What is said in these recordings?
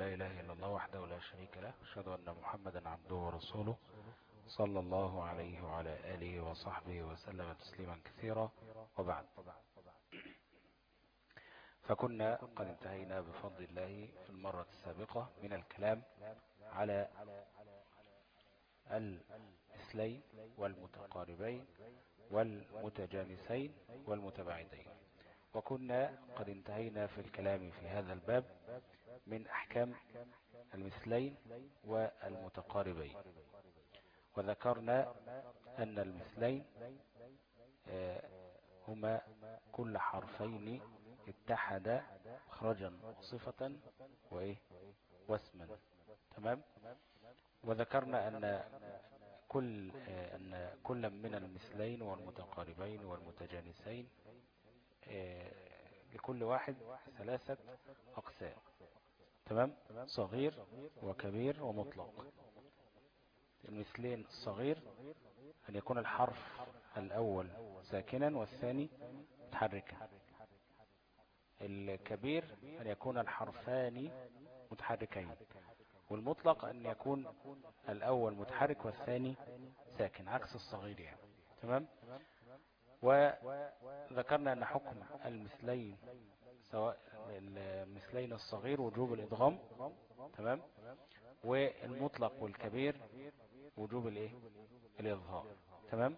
لا إله إلا الله وحده لا شريك له أشهد أن محمدا عبده ورسوله صلى الله عليه وعلى آله وصحبه وسلم تسليما كثيرا وبعد فكنا قد انتهينا بفضل الله في المرة السابقة من الكلام على المثلين والمتقاربين والمتجانسين والمتباعدين وكنا قد انتهينا في الكلام في هذا الباب من أحكام المثلين والمتقاربين وذكرنا أن المثلين هما كل حرفين اتحدا مخرجا صفة وإيه واسما تمام وذكرنا أن كل أن كل من المثلين والمتقاربين والمتجانسين لكل واحد ثلاثة أقسام تمام صغير وكبير ومطلق المثلين الصغير أن يكون الحرف الأول ساكنا والثاني متحركا الكبير أن يكون الحرفان متحركين والمطلق أن يكون الأول متحرك والثاني ساكن عكس الصغير يعني تمام وذكرنا أن حكم المثلين سواء المثلين الصغير وجوب الإدغام تمام والمطلق والكبير وجوب الايه الإظهار تمام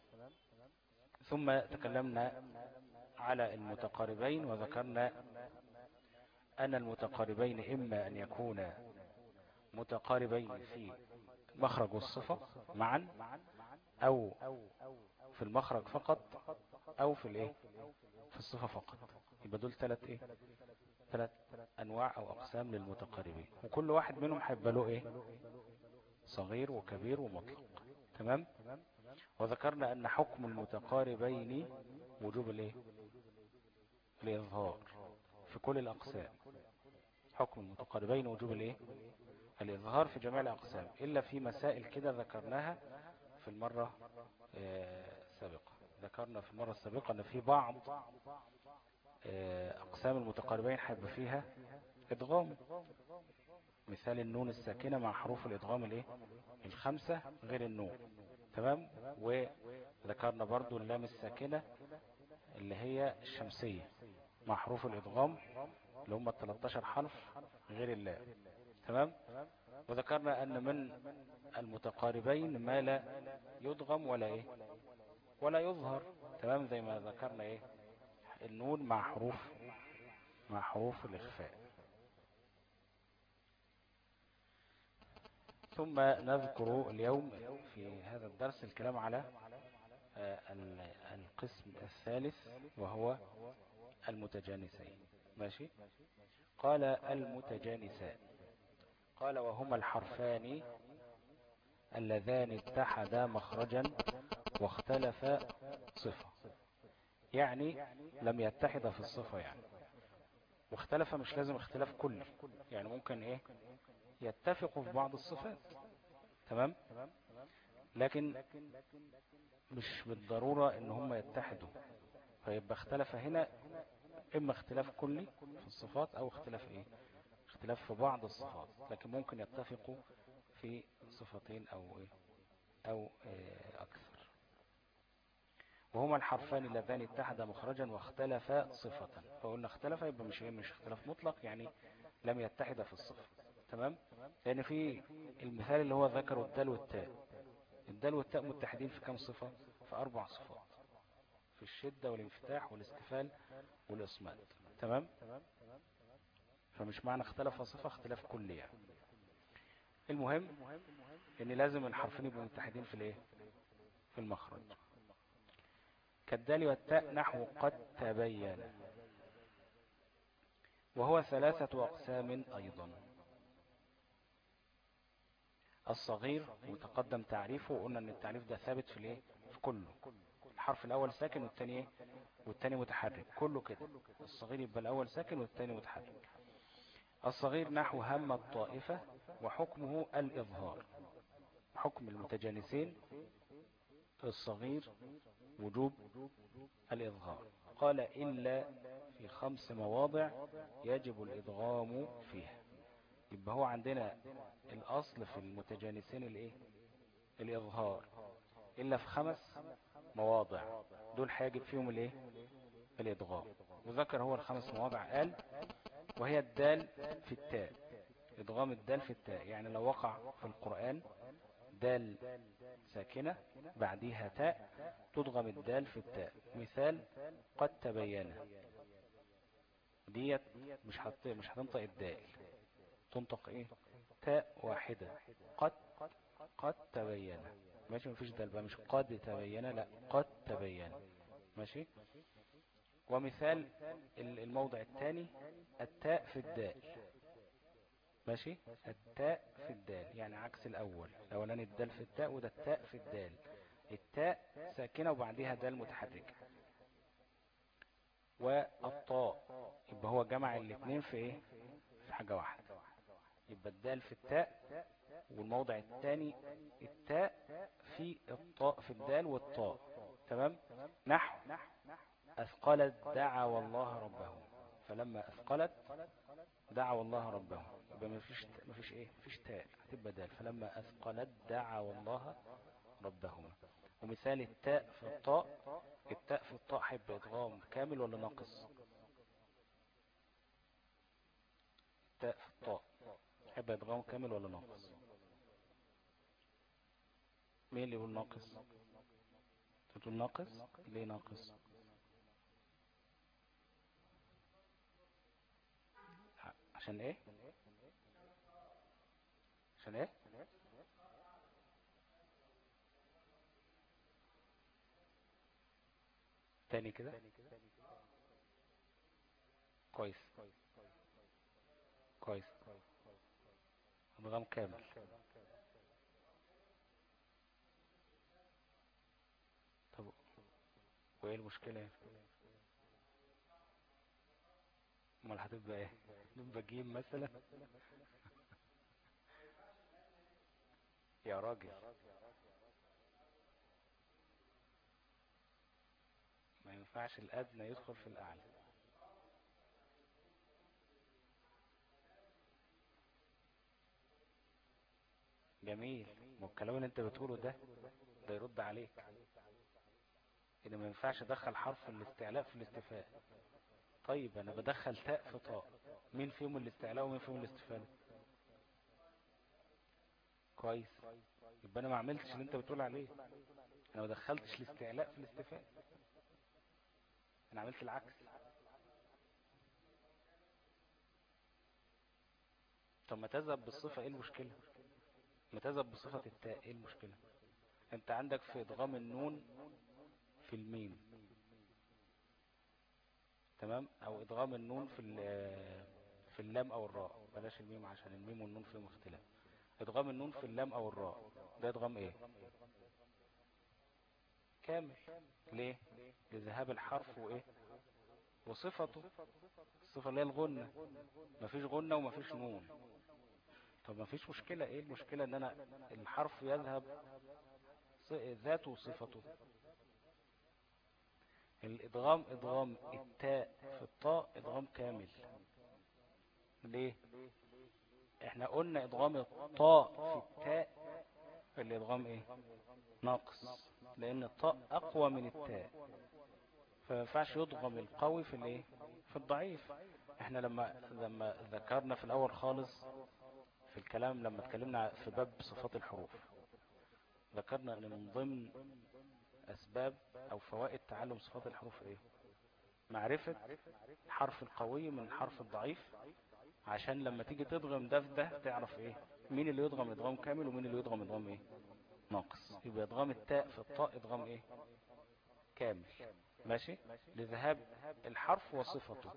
ثم تكلمنا على المتقاربين وذكرنا أن المتقاربين إما أن يكون متقاربين في مخرج والصفة معا أو في المخرج فقط أو في الايه في الصفة فقط يبقى دول ثلاث ايه ثلاث أنواع أو أقسام للمتقاربين وكل واحد منهم هيبقى له ايه صغير وكبير ومطلق تمام وذكرنا أن حكم المتقاربين وجوب الايه الإظهار في كل الأقسام حكم المتقاربين وجوب الايه الإظهار في جميع الأقسام إلا في مسائل كده ذكرناها في المرة السابقة ذكرنا في المرة السابقة أن في بعض أقسام المتقاربين حيبقى فيها إدغام مثال النون الساكنة مع حروف الإدغام الايه الخمسة غير النون تمام وذكرنا برضو اللام الساكنة اللي هي الشمسية مع حروف الإدغام اللي هم 13 حرف غير اللام تمام وذكرنا أن من المتقاربين ما لا يدغم ولا إيه ولا يظهر تمام زي ما ذكرنا إيه النون مع حروف مع حروف الإخفاء ثم نذكر اليوم في هذا الدرس الكلام على القسم الثالث وهو المتجانسين ماشي قال المتجانسان قال وهما الحرفان اللذان اتحدا مخرجا واختلفا صفة يعني لم يتحدا في الصفة يعني واختلف مش لازم اختلاف كلي يعني ممكن ايه يتفقوا في بعض الصفات تمام لكن مش بالضرورة ان هم يتحدوا فيبقى اختلف هنا اما اختلاف كلي في الصفات او اختلاف ايه اختلاف في بعض الصفات لكن ممكن يتفقوا في صفتين او ايه او ايه اكثر وهما الحرفان اللذان اتحدا مخرجا واختلفا صفة فقلنا اختلف يبقى مش ايه مش اختلاف مطلق يعني لم يتحدا في الصفة تمام لان في المثال اللي هو ذكره الدال والتاء الدال والتاء متحدين في كم صفة في اربع صفات في الشدة والانفتاح والاستفال والاصمات تمام فمش معنى اختلف صفة اختلاف كلي يعني المهم ان لازم الحرفين يبقوا متحدين في الايه في المخرج كالدال والتاء نحو قد تبين وهو ثلاثة أقسام أيضا الصغير متقدم تعريفه وقلنا ان التعريف ده ثابت في الايه في كله الحرف الاول ساكن والثاني ايه والثاني متحرك كله كده الصغير يبقى الاول ساكن والثاني متحرك الصغير نحو هم الطائفة وحكمه الإظهار حكم المتجانسين الصغير وجوب الإظهار قال إلا في خمس مواضع يجب الإدغام فيها يبقى هو عندنا الأصل في المتجانسين الايه الإظهار إلا في خمس مواضع دول هيجب فيهم الايه الإضغام وذكر هو الخمس مواضع قال وهي الدال في التاء إضغام الدال في التاء يعني لو وقع في القرآن دال ساكنة بعديها تاء تضغم الدال في التاء مثال قد تبين ديت مش حط مش هتنطق الدال تنطق ايه تاء واحدة قد قد تبين ماشي مفيش دال بقى مش قد تبين لا قد تبين ماشي ومثال الموضع الثاني التاء في الدال ماشي التاء في الدال يعني عكس الأول الأولاني الدال في التاء وده التاء في الدال التاء ساكنة وبعديها دال متحركة والطاء يبقى هو جمع الاثنين في ايه في حاجة واحدة يبقى الدال في التاء والموضع الثاني التاء في الطاء في الدال والطاء تمام نحو أثقلت دعا الله ربه فلما أثقلت دعا الله ربه يبقى ما فيش ما فيش ايه فيش تاء هتبقى دال فلما أثقلت دعا الله ربهما ومثال التاء في الطاء التاء في الطاء هيبقى ادغام كامل ولا ناقص التاء في الطاء هيبقى ادغام كامل ولا ناقص مين اللي يقول ناقص تقول ناقص ليه ناقص عشان ايه عشان ايه تاني كده كويس كويس نظام كامل طب وايه المشكلة امال هتبقى ايه نبقى جيم مثلا يا راجل ما ينفعش الأدنى يدخل في الأعلى جميل ما الكلام اللي انت بتقوله ده ده يرد عليك ان ما ينفعش ادخل حرف الاستعلاء في الاستفاء طيب انا بدخل تاء في طاء مين فيهم الاستعلاء ومين فيهم الاستفاء كويس يبقى انا ما عملتش اللي انت بتقول عليه انا ما دخلتش الاستعلاء في الاستفاء انا عملت العكس طب ما تذهب بالصفة ايه المشكلة ما تذهب بصفة التاء ايه المشكلة انت عندك في ادغام النون في الميم تمام او ادغام النون في في اللام او الراء بلاش الميم عشان الميم والنون فيهم اختلاف ادغام النون في اللام او الراء ده ادغام ايه كامل ليه لذهاب الحرف وايه وصفته الصفة اللي هي الغنة مفيش غنة ومفيش نون طب مفيش مشكلة ايه المشكلة ان انا الحرف يذهب ذاته وصفته الادغام ادغام التاء في الطاء ادغام كامل ليه احنا قلنا ادغام الطاء في التاء الادغام ايه ناقص لان الطاء اقوى من التاء فينفعش يضغم القوي في الايه في الضعيف احنا لما لما ذكرنا في الاول خالص في الكلام لما اتكلمنا في باب صفات الحروف ذكرنا ان من ضمن اسباب او فوائد تعلم صفات الحروف ايه معرفة الحرف القوي من الحرف الضعيف عشان لما تيجي تضغم ده في ده تعرف ايه مين اللي يضغم ادغام كامل ومين اللي يضغم ادغام ايه ناقص يبقى ادغام التاء في الطاء ادغام ايه كامل ماشي لذهاب الحرف وصفته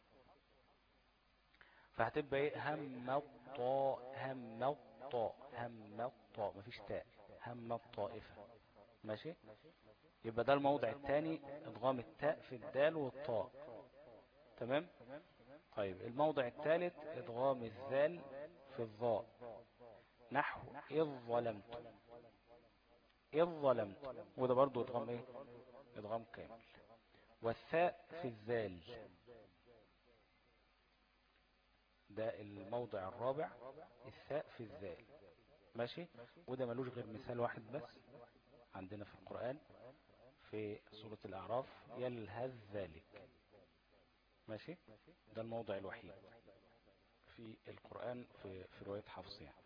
فهتبقى ايه هم الطاء هم الطاء هم الطاء مفيش تاء هم الطائفة ماشي يبقى ده الموضع الثاني ادغام التاء في الدال والطاء تمام طيب الموضع الثالث ادغام الذال في الظاء نحو إذ ظلمت إذ ظلمت وده برضو ادغام ايه ادغام كامل والثاء في الذال ده الموضع الرابع الثاء في الذال ماشي وده ملوش غير مثال واحد بس عندنا في القرآن في سورة الأعراف يلهذ ذلك ماشي ده الموضع الوحيد في القرآن في, في رواية حفص يعني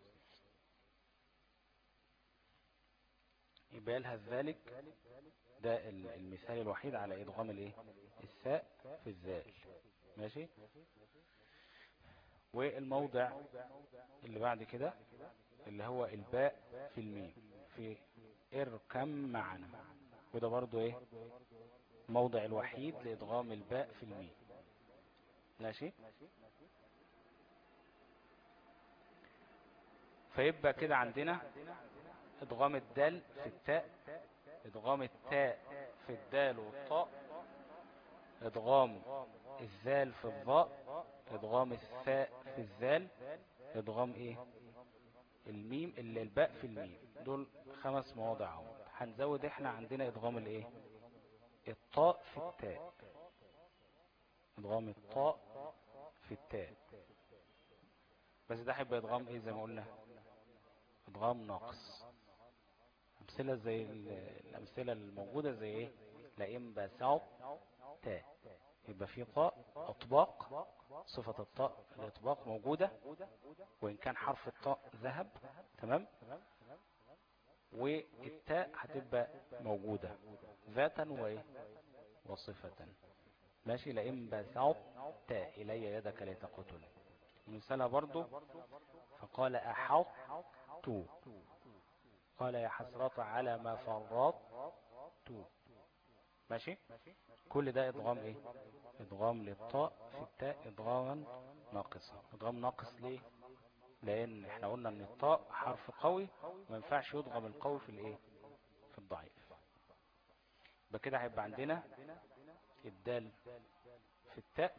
يبقى يلهث ذلك ده المثال الوحيد على إدغام الايه الثاء في الذال ماشي والموضع اللي بعد كده اللي هو الباء في الميم في اركم معنا وده برضو ايه موضع الوحيد لإدغام الباء في الميم ماشي فيبقى كده عندنا ادغام الدال في التاء ادغام التاء في الدال والطاء ادغام الذال في الضاء ادغام الثاء في الذال ادغام ايه الميم اللي الباء في الميم دول خمس مواضع اهو هنزود احنا عندنا ادغام الايه الطاء في التاء ادغام الطاء في التاء بس ده هيبقى ادغام ايه زي ما قلنا ادغام ناقص امثله زي الامثله الموجوده زي ايه لئن بسعط تاء يبقى في طاء اطباق صفة الطاء الاطباق موجودة وان كان حرف الطاء ذهب تمام والتاء هتبقى موجودة ذاتا وايه وصفة ماشي لئن بسعط تاء الي يدك لتقتل مثالها برضو فقال احط قال يا حسرة على ما فرط ماشي كل ده ادغام ايه ادغام للطاء في التاء ادغاما ناقصا ادغام ناقص ليه لان احنا قلنا ان الطاء حرف قوي ما ينفعش يدغم القوي في الايه في الضعيف يبقى كده هيبقى عندنا الدال في التاء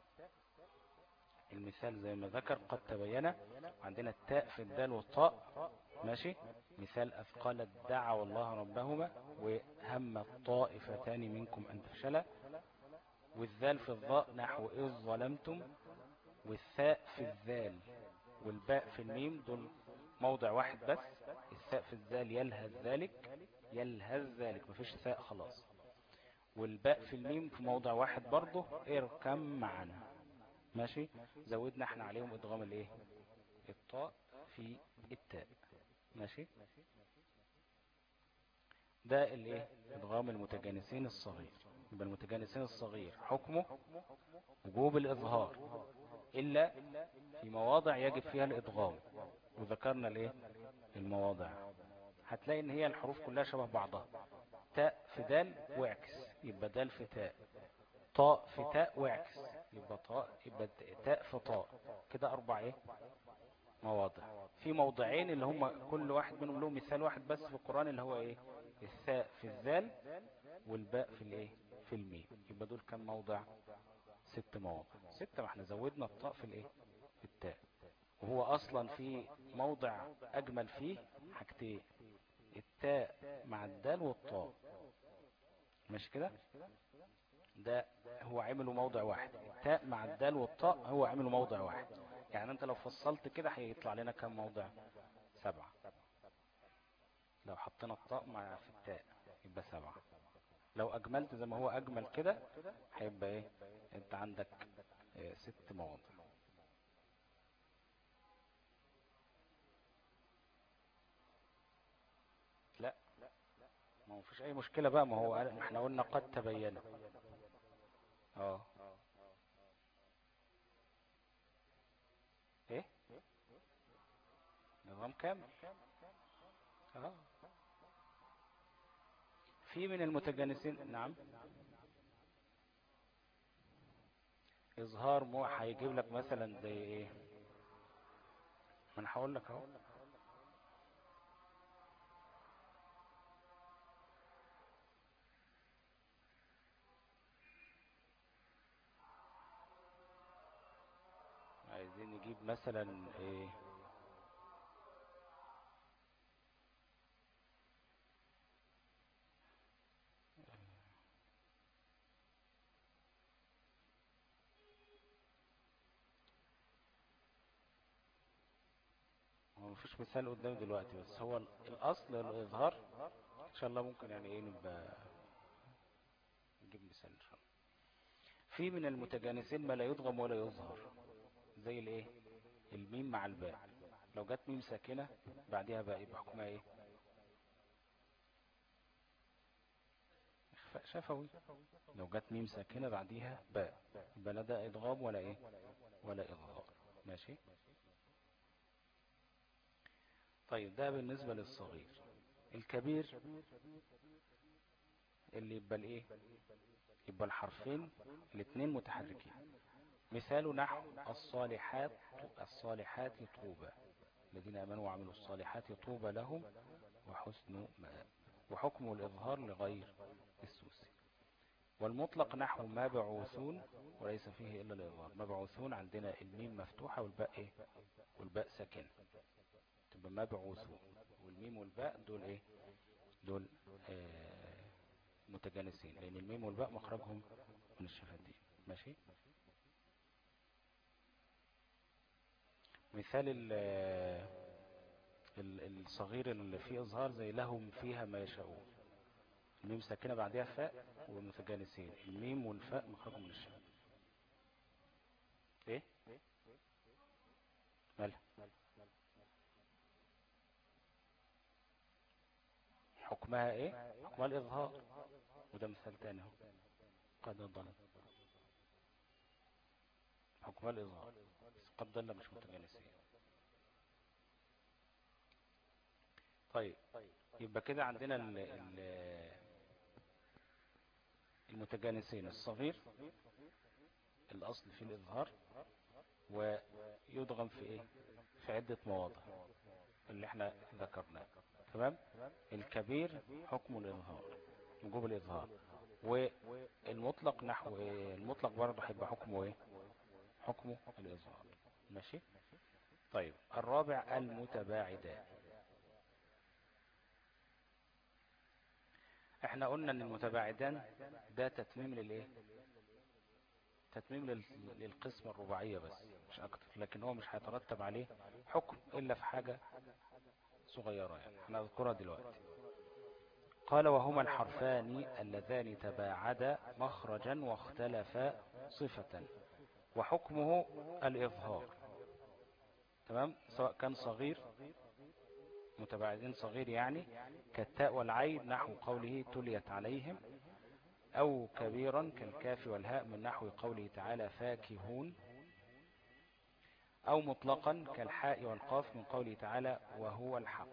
المثال زي ما ذكر قد تبين عندنا التاء في الدال والطاء ماشي مثال أثقال دعوا الله ربهما وهم الطائفتان منكم أن تفشلا والذال في الضاء نحو إذ ظلمتم والثاء في الذال والباء في الميم دول موضع واحد بس الثاء في الذال يلهز ذلك يلهز ذلك مفيش ثاء خلاص والباء في الميم في موضع واحد برضه اركم معنا ماشي زودنا احنا عليهم ادغام الايه الطاء في التاء ماشي ده الايه ادغام المتجانسين الصغير يبقى المتجانسين الصغير حكمه وجوب الاظهار الا في مواضع يجب فيها الادغام وذكرنا الايه المواضع هتلاقي ان هي الحروف كلها شبه بعضها تاء في دال واعكس يبقى دال في تاء طاء في تاء واعكس يبقى طاء يبقى تاء في طاء كده اربع ايه مواضع في موضعين اللي هم كل واحد منهم له مثال واحد بس في القرآن اللي هو ايه الثاء في الذال والباء في الايه في الميم يبقى دول كم موضع ست مواضع ستة ما احنا زودنا الطاء في الايه في التاء وهو اصلا في موضع اجمل فيه حاجتين التاء مع الدال والطاء ماشي كده ده هو عمله موضع واحد التاء مع الدال والطاء هو عمله موضع واحد يعني انت لو فصلت كده هيطلع لنا كم موضع سبعة لو حطينا الطاء مع في التاء يبقى سبعة لو اجملت زي ما هو اجمل كده هيبقى ايه انت عندك ايه ست مواضع لا ما هو فيش اي مشكلة بقى ما هو احنا قلنا قد تبين اه ايه نظام كامل اه في من المتجانسين نعم اظهار مو هيجيب لك مثلا زي ايه ما انا هقول لك اهو عايزين نجيب مثلا ايه مفيش مثال قدامي دلوقتي بس هو الاصل الاظهار ان شاء الله ممكن يعني ايه نبقى نجيب مثال ان شاء الله في من المتجانسين ما لا يضغم ولا يظهر زي الايه الميم مع الباء لو جت ميم ساكنة بعدها باء يبقى حكمها ايه اخفاء شفوي لو جت ميم ساكنة بعديها باء يبقى لا ده ادغام ولا ايه ولا اظهار ماشي طيب ده بالنسبة للصغير الكبير اللي يبقى الايه يبقى الحرفين الاثنين متحركين مثال نحو الصالحات الصالحات طوبى الذين امنوا وعملوا الصالحات طوبى لهم وحسن مآب وحكم الإظهار لغير السوسي والمطلق نحو مبعوثون وليس فيه إلا الإظهار مبعوثون عندنا الميم مفتوحة والباء إيه والباء ساكنة تبقى مبعوثون والميم والباء دول إيه دول آه متجانسين لأن الميم والباء مخرجهم من الشفتين ماشي مثال الصغير اللي فيه إظهار زي لهم فيها ما يشاءون الميم ساكنة بعدها فاء ومتجانسين الميم والفاء مخرجهم من الشفتين ايه مالها حكمها ايه حكمها الاظهار وده مثال تاني اهو قد ضل حكمها الاظهار بس قد ضل مش متجانسين طيب يبقى كده عندنا ال ال المتجانسين الصغير الاصل في الاظهار ويدغم في ايه في عدة مواضع اللي احنا ذكرناه تمام الكبير حكم الإظهار وجوب الإظهار والمطلق نحو إيه؟ المطلق برضه هيبقى حكمه ايه حكمه الإظهار ماشي طيب الرابع المتباعدان احنا قلنا ان المتباعدان ده تتميم للايه تتميم لل... للقسمة الرباعية بس مش اكتر لكن هو مش هيترتب عليه حكم الا في حاجة صغيرة يعني هنذكرها دلوقتي قال وهما الحرفان اللذان تباعدا مخرجا واختلفا صفة وحكمه الإظهار تمام سواء كان صغير متباعدين صغير يعني كالتاء والعين نحو قوله تليت عليهم أو كبيرا كالكاف والهاء من نحو قوله تعالى فاكهون أو مطلقا كالحاء والقاف من قوله تعالى وهو الحق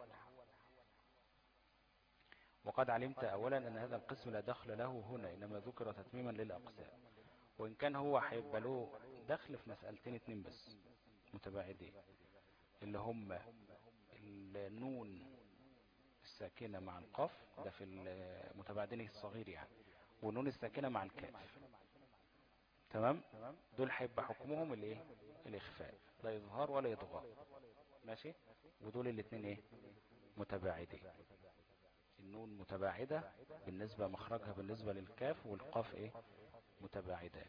وقد علمت أولا أن هذا القسم لا دخل له هنا إنما ذكر تتميما للأقسام وإن كان هو هيبقى له دخل في مسألتين اتنين بس متباعدين اللي هم النون الساكنة مع القاف ده في المتباعدين الصغير يعني والنون الساكنة مع الكاف تمام دول هيبقى حكمهم الايه الاخفاء لا يظهر ولا يضغى ماشي ودول الاثنين ايه متباعدين النون متباعدة بالنسبة مخرجها بالنسبة للكاف والقاف ايه متباعدة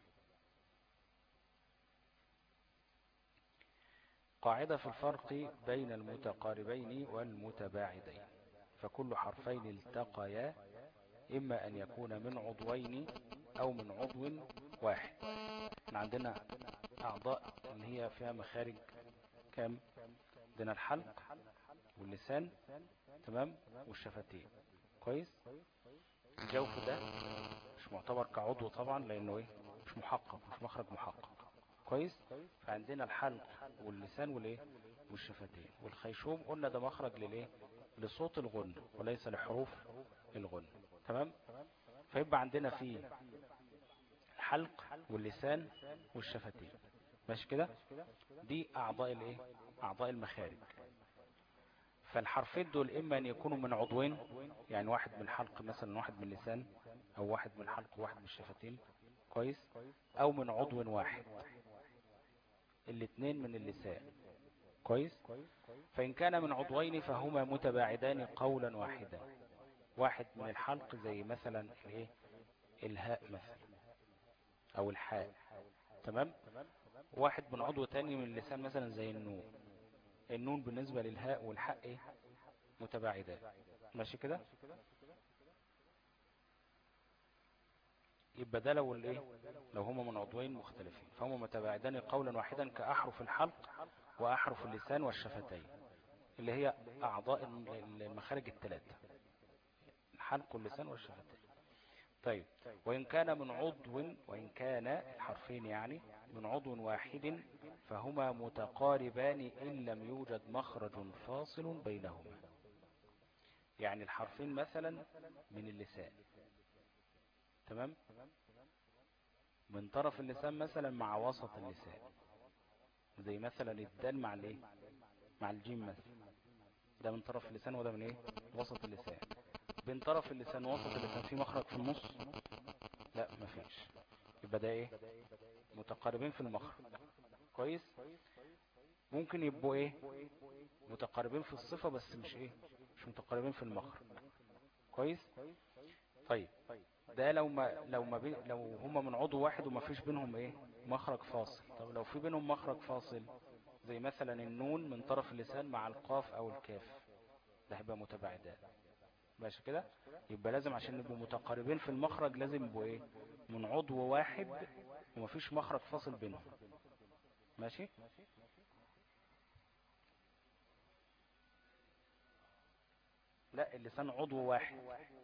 قاعدة في الفرق بين المتقاربين والمتباعدين فكل حرفين التقيا إما أن يكون من عضوين أو من عضو واحد احنا عندنا أعضاء اللي هي فيها مخارج كام عندنا الحلق واللسان تمام والشفتين كويس الجوف ده مش معتبر كعضو طبعا لأنه ايه مش محقق مش مخرج محقق كويس فعندنا الحلق واللسان والايه والشفتين والخيشوم قلنا ده مخرج للايه لصوت الغن وليس لحروف الغن تمام فيبقى عندنا في الحلق واللسان والشفتين ماشي كده دي اعضاء الايه اعضاء المخارج فالحرفين دول اما ان يكونوا من عضوين يعني واحد من الحلق مثلا واحد من اللسان او واحد من الحلق وواحد من الشفتين كويس او من عضو واحد الاثنين من اللسان كويس فإن كان من عضوين فهما متباعدان قولا واحدا واحد من الحلق زي مثلا الايه الهاء مثلا او الحاء تمام واحد من عضو تاني من اللسان مثلا زي النون النون بالنسبة للهاء والحق ايه متباعدان ماشي كده يبقى ده لو الايه لو هما من عضوين مختلفين فهم متباعدان قولا واحدا كأحرف الحلق وأحرف اللسان والشفتين اللي هي أعضاء المخارج الثلاثة الحلق واللسان والشفتين طيب وإن كان من عضو وإن كان الحرفين يعني من عضو واحد فهما متقاربان إن لم يوجد مخرج فاصل بينهما يعني الحرفين مثلا من اللسان تمام من طرف اللسان مثلا مع وسط اللسان زي مثلا الدال مع الايه مع الجيم مثلا ده من طرف اللسان وده من ايه وسط اللسان بين طرف اللسان ووسط اللسان في مخرج في النص لا مفيش يبقى ده ايه متقاربين في المخرج كويس ممكن يبقوا ايه متقاربين في الصفة بس مش ايه مش متقاربين في المخرج كويس طيب ده لو ما لو ما بي لو هما من عضو واحد وما فيش بينهم ايه مخرج فاصل طب لو في بينهم مخرج فاصل زي مثلا النون من طرف اللسان مع القاف او الكاف ده هيبقى متباعدان ماشي كده يبقى لازم عشان نبقوا متقاربين في المخرج لازم يبقوا ايه من عضو واحد ومفيش مخرج فاصل بينهم ماشي لا اللسان عضو واحد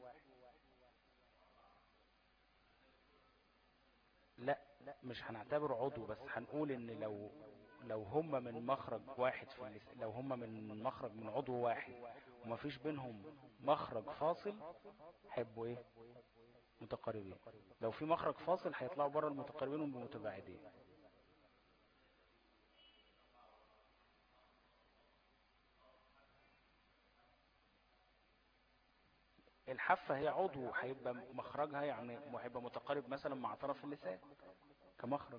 لا مش هنعتبر عضو بس هنقول ان لو لو هم من مخرج واحد في اللسان لو هم من مخرج من عضو واحد وما فيش بينهم مخرج فاصل هيبقوا ايه متقاربين لو في مخرج فاصل هيطلعوا بره المتقاربين ومتباعدين الحافة هي عضو هيبقى مخرجها يعني هيبقى متقارب مثلا مع طرف اللسان كمخرج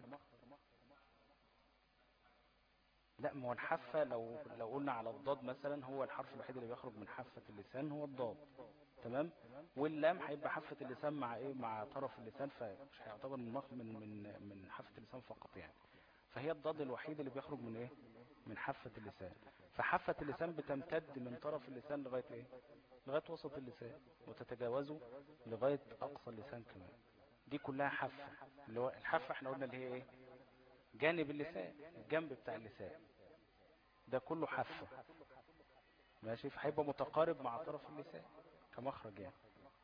لا ما هو الحافة لو لو قلنا على الضاد مثلا هو الحرف الوحيد اللي بيخرج من حافة اللسان هو الضاد تمام واللام هيبقى حافة اللسان مع ايه مع طرف اللسان فمش هيعتبر من مخ من من من حافة اللسان فقط يعني فهي الضاد الوحيد اللي بيخرج من ايه من حافة اللسان فحافة اللسان بتمتد من طرف اللسان لغاية ايه لغاية وسط اللسان وتتجاوزه لغاية اقصى اللسان كمان دي كلها حافة اللي هو الحافة احنا قلنا اللي هي ايه جانب اللسان الجنب بتاع اللسان ده كله حافة ماشي فهيبقى متقارب مع طرف اللسان كمخرج يعني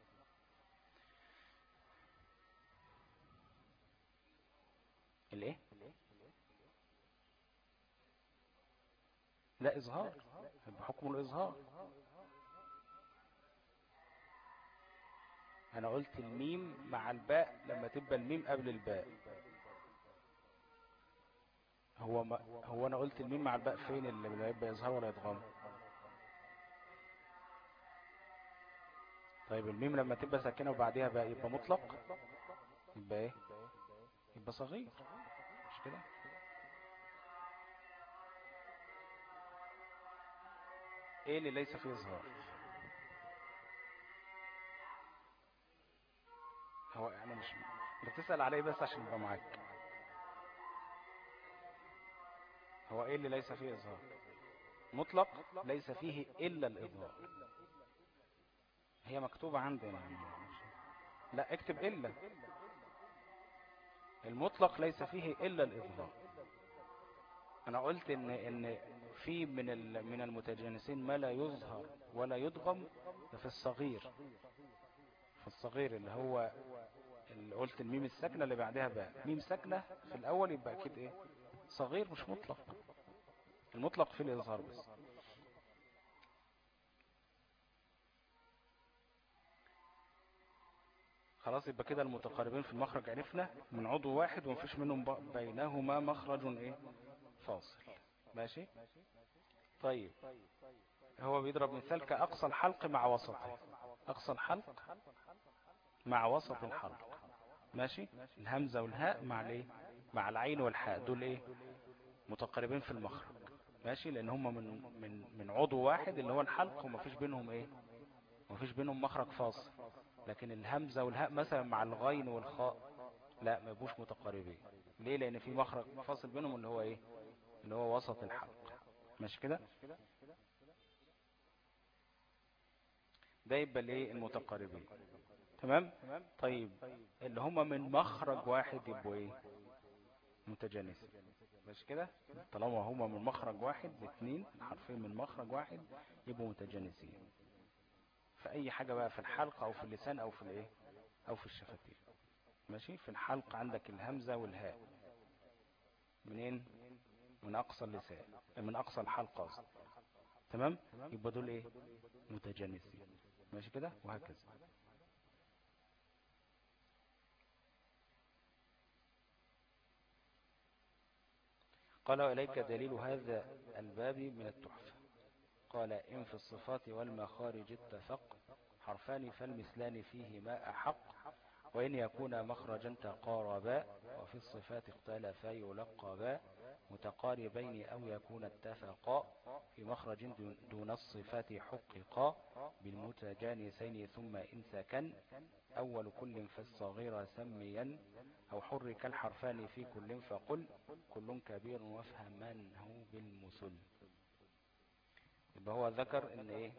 الايه لا اظهار بحكم الاظهار انا قلت الميم مع الباء لما تبقى الميم قبل الباء هو ما هو انا قلت الميم مع الباء فين اللي هيبقى اظهار ولا ادغام طيب الميم لما تبقى ساكنه وبعديها باء يبقى مطلق يبقى ايه يبقى صغير مش كده ايه اللي ليس فيه اظهار هو انا مش بتسأل عليه بس عشان ابقى معاك هو ايه اللي ليس فيه اظهار مطلق ليس فيه الا الاظهار هي مكتوبة عندنا يعني لا اكتب الا المطلق ليس فيه الا الاظهار انا قلت ان ان في من من المتجانسين ما لا يظهر ولا يدغم ده في الصغير في الصغير اللي هو اللي قلت الميم الساكنه اللي بعدها باء ميم ساكنه في الاول يبقى اكيد ايه صغير مش مطلق المطلق في الاظهار بس خلاص يبقى كده المتقاربين في المخرج عرفنا من عضو واحد ومفيش منهم بينهما مخرج ايه فاصل ماشي طيب هو بيضرب مثال كأقصى الحلق مع وسطه أقصى الحلق مع وسط الحلق ماشي الهمزة والهاء مع الايه مع العين والحاء دول ايه متقاربين في المخرج ماشي لان هم من من من عضو واحد اللي هو الحلق ومفيش بينهم ايه مفيش بينهم مخرج فاصل لكن الهمزة والهاء مثلا مع الغين والخاء لا ما يبقوش متقاربين ليه لان في مخرج فاصل بينهم اللي هو ايه اللي هو وسط الحلق ماشي كده ده يبقى الايه المتقاربين تمام طيب اللي هما من مخرج واحد يبقوا ايه متجانسين ماشي كده طالما هما من مخرج واحد الاثنين حرفين من مخرج واحد يبقوا متجانسين في اي حاجة بقى في الحلق او في اللسان او في الايه او في الشفتين ماشي في الحلق عندك الهمزة والهاء منين من اقصى اللسان من اقصى الحلقة قصدي تمام يبقى دول ايه متجانسين ماشي كده وهكذا قال وإليك دليل هذا الباب من التحفة قال إن في الصفات والمخارج اتفق حرفان فالمثلان فيهما أحق وإن يكون مخرجا تقاربا وفي الصفات اختلفا يلقبا متقاربين أو يكون اتفقا في مخرج دون الصفات حققا بالمتجانسين ثم إن سكن أول كل فالصغير سميا أو حرك الحرفان في كل فقل كل كبير وافهمنه بالمثل يبقى هو ذكر ان ايه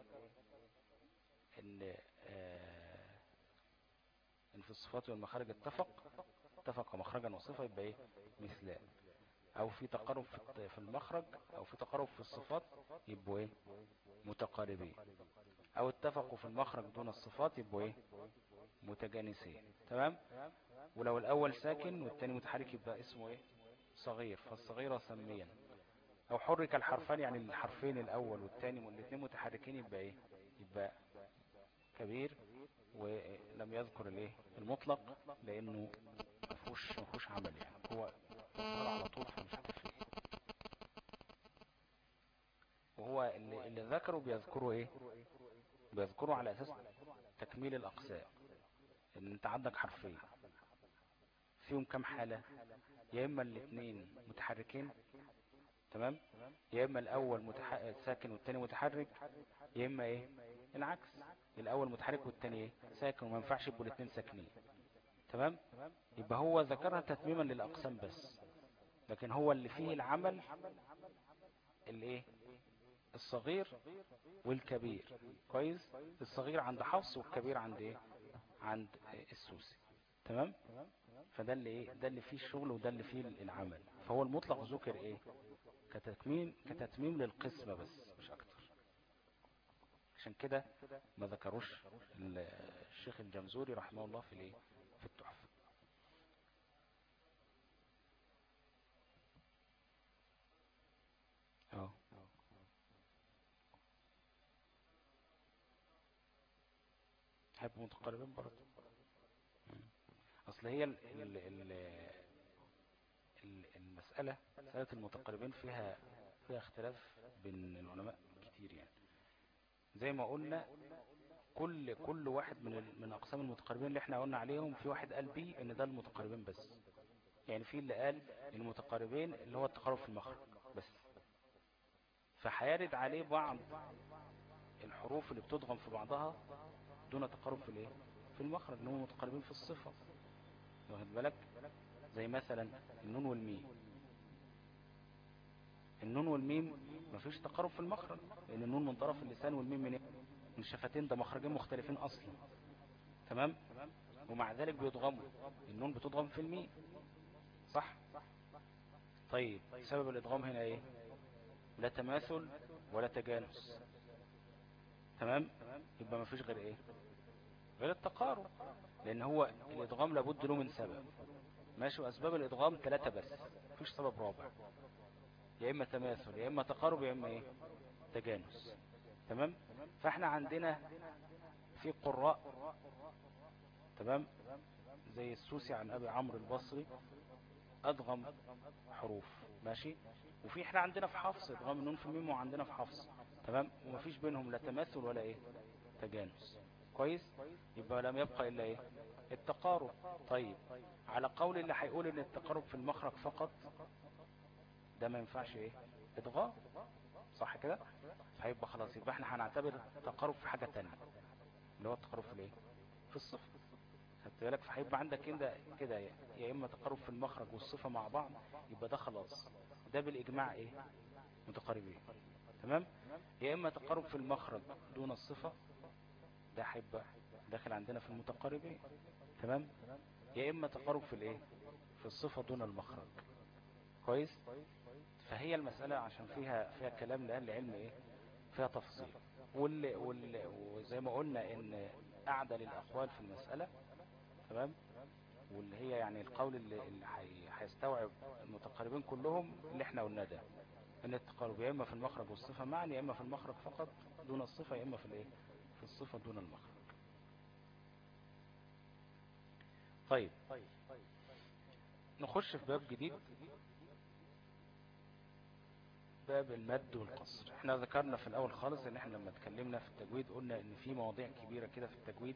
ان آه ان في الصفات والمخارج اتفق اتفق مخرجا وصفة يبقى ايه مثلان او في تقارب في المخرج او في تقارب في الصفات يبقوا ايه متقاربين او اتفقوا في المخرج دون الصفات يبقوا ايه متجانسين تمام ولو الاول ساكن والتاني متحرك يبقى اسمه ايه صغير فالصغير سميا او حرك الحرفان يعني الحرفين الاول والتاني والاثنين متحركين يبقى ايه يبقى كبير ولم يذكر الايه المطلق لانه مفهوش مفهوش عمل يعني هو على طول فمش هتفرق وهو اللي, اللي ذكره بيذكره ايه بيذكره على اساس تكميل الاقسام ان انت عندك حرفين فيهم كم حالة يا اما الاثنين متحركين تمام يا اما الاول متح... ساكن والتاني متحرك يا اما ايه العكس الاول متحرك والتاني ايه ساكن وما ينفعش يبقوا الاثنين ساكنين تمام يبقى هو ذكرها تتميما للاقسام بس لكن هو اللي فيه العمل الايه الصغير والكبير كويس الصغير عند حفص والكبير عند ايه عند السوسي تمام فده اللي ايه ده اللي فيه الشغل وده اللي فيه العمل فهو المطلق ذكر ايه كتتميم كتتميم للقسمة بس مش اكتر عشان كده ما ذكروش الشيخ الجمزوري رحمه الله في الايه في التحفة اه حب متقربين برضه اصل هي ال ال ال المسألة مسألة المتقربين فيها فيها اختلاف بين العلماء كتير يعني زي ما قلنا كل كل واحد من من اقسام المتقربين اللي احنا قلنا عليهم في واحد قال بيه ان ده المتقربين بس يعني في اللي قال المتقربين اللي هو التقارب في المخرج بس فهيرد عليه بعض الحروف اللي بتضغم في بعضها دون تقارب في الايه في المخرج اللي هم متقاربين في الصفة واخد بالك زي مثلا النون والميم النون والميم مفيش تقارب في المخرج لان النون من طرف اللسان والميم من من الشفتين ده مخرجين مختلفين اصلا تمام ومع ذلك بيضغموا النون بتضغم في الميم صح طيب سبب الادغام هنا ايه لا تماثل ولا تجانس تمام يبقى مفيش غير ايه غير التقارب لان هو الادغام لابد له من سبب ماشي واسباب الادغام ثلاثة بس مفيش سبب رابع يا اما تماثل يا اما تقارب يا اما ايه تجانس تمام فاحنا عندنا في قراء تمام زي السوسي عن ابي عمرو البصري ادغم حروف ماشي وفي احنا عندنا في حفص ادغام النون في الميم وعندنا في حفص تمام ومفيش بينهم لا تماثل ولا ايه تجانس كويس يبقى لم يبقى الا ايه التقارب طيب على قول اللي هيقول ان التقارب في المخرج فقط ده ما ينفعش ايه ادغام صح كده فهيبقى خلاص يبقى احنا هنعتبر تقارب في حاجة تانية اللي هو التقارب في الايه في الصفة خدت بالك فهيبقى عندك كده كده يا اما تقارب في المخرج والصفة مع بعض يبقى ده خلاص ده بالاجماع ايه متقاربين تمام يا اما تقارب في المخرج دون الصفة ده هيبقى داخل عندنا في المتقاربين تمام يا اما تقارب في الايه في الصفة دون المخرج كويس فهي المسألة عشان فيها فيها كلام لأهل العلم ايه فيها تفصيل وال وال وزي ما قلنا ان اعدل الاقوال في المسألة تمام واللي هي يعني القول اللي, اللي هيستوعب المتقاربين كلهم اللي احنا قلناه ده ان التقارب يا اما في المخرج والصفة معا يا اما في المخرج فقط دون الصفة يا اما في الايه في الصفة دون المخرج طيب نخش في باب جديد باب المد والقصر احنا ذكرنا في الاول خالص ان احنا لما اتكلمنا في التجويد قلنا ان في مواضيع كبيرة كده في التجويد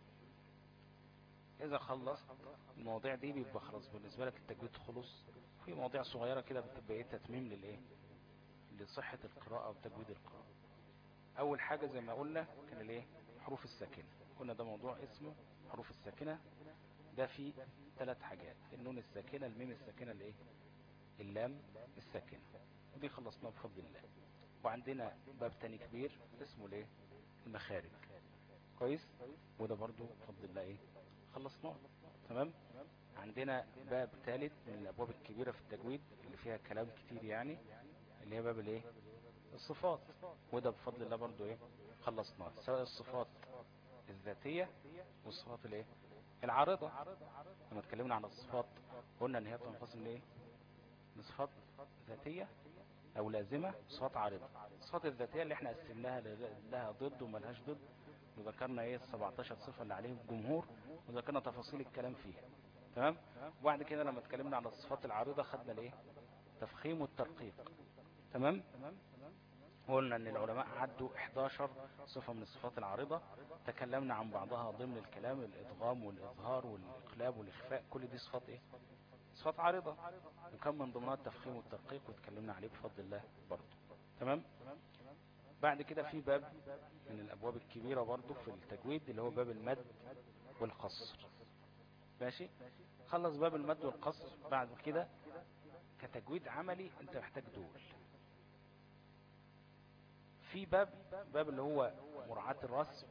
اذا خلص المواضيع دي بيبقى خلاص بالنسبة لك التجويد خلص في مواضيع صغيرة كده بتبقى ايه تتميم للايه لصحة القراءة وتجويد القراءة اول حاجة زي ما قلنا كان الايه حروف الساكنة قلنا ده موضوع اسمه حروف الساكنة ده فيه ثلاث حاجات النون الساكنة الميم الساكنة الايه اللام الساكنة ودي خلصناها بفضل الله وعندنا باب تاني كبير اسمه الايه المخارج كويس وده برضو بفضل الله ايه خلصناه تمام عندنا باب ثالث من الابواب الكبيرة في التجويد اللي فيها كلام كتير يعني اللي هي باب الايه الصفات وده بفضل الله برضو ايه خلصناه سواء الصفات الذاتية والصفات الايه العارضة لما اتكلمنا عن الصفات قلنا ان هي بتنقسم لايه لصفات ذاتية او لازمة صفات عارضة الصفات الذاتية اللي احنا قسمناها لها ضد وملهاش ضد وذكرنا ايه ال 17 صفة اللي عليهم الجمهور وذكرنا تفاصيل الكلام فيها تمام وبعد كده لما اتكلمنا عن الصفات العارضة خدنا الايه تفخيم والترقيق تمام قلنا ان العلماء عدوا 11 صفة من الصفات العارضة تكلمنا عن بعضها ضمن الكلام الادغام والاظهار والاقلاب والاخفاء كل دي صفات ايه صفات عارضة وكان من ضمنها التفخيم والترقيق واتكلمنا عليه بفضل الله برضه تمام بعد كده في باب من الابواب الكبيرة برضه في التجويد اللي هو باب المد والقصر ماشي خلص باب المد والقصر بعد كده كتجويد عملي انت محتاج دول في باب باب اللي هو مراعاة الرسم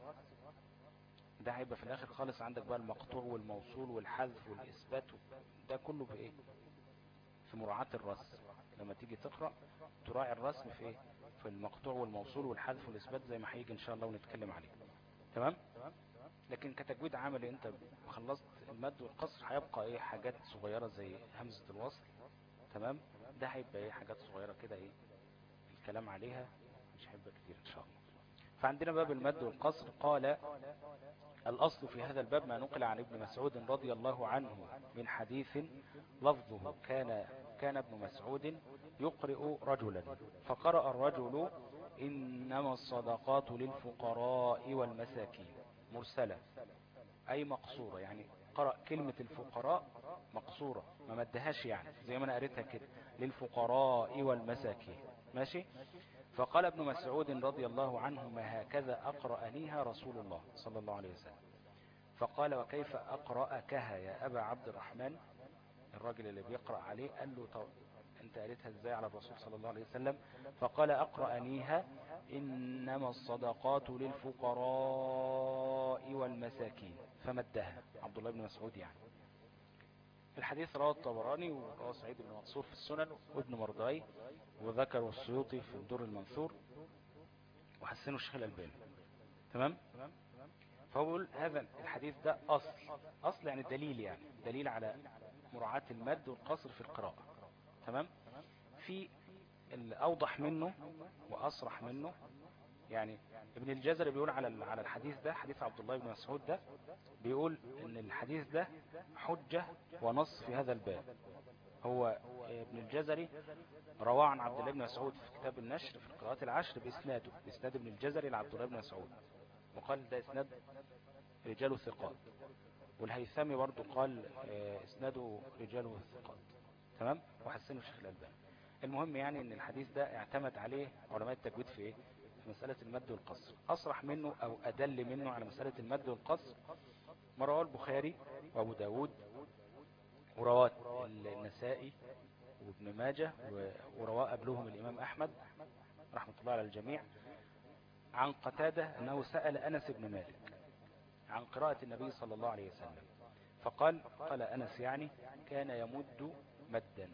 ده هيبقى في الاخر خالص عندك بقى المقطوع والموصول والحذف والاثبات ده كله بايه في مراعاة الرسم لما تيجي تقرأ تراعي الرسم في ايه في المقطوع والموصول والحذف والاثبات زي ما هيجي ان شاء الله ونتكلم عليه تمام لكن كتجويد عملي انت خلصت المد والقصر هيبقى ايه حاجات صغيرة زي همزة الوصل تمام ده هيبقى ايه حاجات صغيرة كده ايه الكلام عليها مش هيبقى كتير ان شاء الله فعندنا باب المد والقصر قال الأصل في هذا الباب ما نقل عن ابن مسعود رضي الله عنه من حديث لفظه كان كان ابن مسعود يقرئ رجلا فقرأ الرجل إنما الصدقات للفقراء والمساكين مرسلة أي مقصورة يعني قرأ كلمة الفقراء مقصورة ما مدهاش يعني زي ما أنا قريتها كده للفقراء والمساكين ماشي فقال ابن مسعود رضي الله عنه ما هكذا أقرأنيها رسول الله صلى الله عليه وسلم فقال وكيف أقرأكها يا أبا عبد الرحمن الراجل اللي بيقرأ عليه قال له طب انت قريتها ازاي على الرسول صلى الله عليه وسلم فقال أقرأنيها إنما الصدقات للفقراء والمساكين فمدها عبد الله بن مسعود يعني الحديث رواه الطبراني ورواه سعيد بن منصور في السنن وابن مرداي وذكره السيوطي في الدور المنثور وحسنه الشيخ الألباني تمام فهو بيقول هذا الحديث ده أصل أصل يعني دليل يعني دليل على مراعاة المد والقصر في القراءة تمام في الأوضح منه وأصرح منه يعني ابن الجزري بيقول على على الحديث ده حديث عبد الله بن مسعود ده بيقول ان الحديث ده حجة ونص في هذا الباب هو ابن الجزري رواه عن عبد الله بن مسعود في كتاب النشر في القراءات العشر بإسناده بإسناد ابن الجزري لعبد الله بن مسعود وقال ده إسناد رجاله ثقات والهيثمي برضو قال إسناده رجاله ثقات تمام وحسنه الشيخ الألباني المهم يعني ان الحديث ده اعتمد عليه علماء التجويد في ايه في مسألة المد والقصر أصرح منه أو أدل منه على مسألة المد والقصر ما رواه البخاري وأبو داود ورواه النسائي وابن ماجه ورواه قبلهم الإمام أحمد رحمة الله على الجميع عن قتادة أنه سأل أنس بن مالك عن قراءة النبي صلى الله عليه وسلم فقال قال أنس يعني كان يمد مدا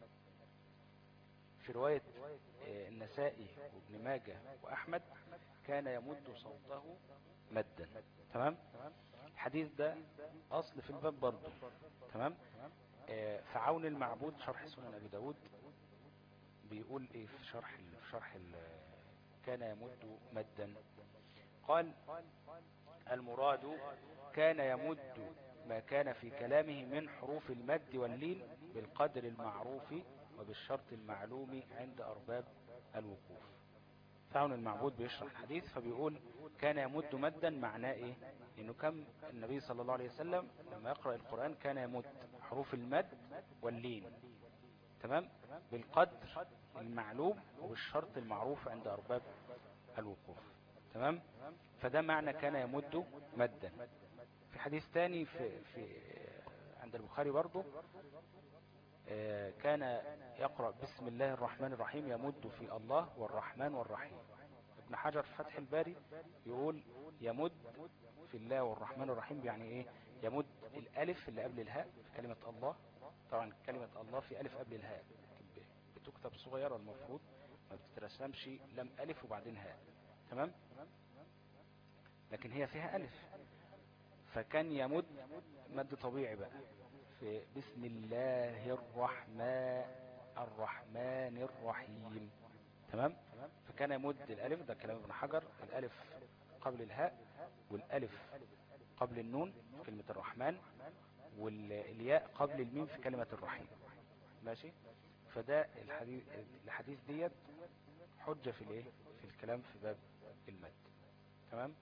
في رواية النسائي وابن ماجه وأحمد كان يمد صوته مدا تمام الحديث ده أصل في الباب برضه تمام فعون المعبود شرح سنن أبي داود بيقول إيه في شرح ال في شرح ال كان يمد مدا قال المراد كان يمد ما كان في كلامه من حروف المد واللين بالقدر المعروف وبالشرط المعلوم عند أرباب الوقوف فعون المعبود بيشرح الحديث فبيقول كان يمد مدا معناه ايه انه كم النبي صلى الله عليه وسلم لما يقرأ القرآن كان يمد حروف المد واللين تمام بالقدر المعلوم وبالشرط المعروف عند أرباب الوقوف تمام فده معنى كان يمد مدا في حديث تاني في, في عند البخاري برضو كان يقرأ بسم الله الرحمن الرحيم يمد في الله والرحمن والرحيم ابن حجر في فتح الباري يقول يمد في الله والرحمن الرحيم يعني ايه يمد الالف اللي قبل الهاء في كلمة الله طبعا كلمة الله في الف قبل الهاء بتكتب صغيرة المفروض ما بتترسمش لم الف وبعدين هاء تمام لكن هي فيها الف فكان يمد مد طبيعي بقى في بسم الله الرحمن الرحمن الرحيم تمام فكان يمد الالف ده كلام ابن حجر الالف قبل الهاء والالف قبل النون في كلمة الرحمن والياء قبل الميم في كلمة الرحيم ماشي فده الحديث الحديث ديت حجة في الايه في الكلام في باب المد تمام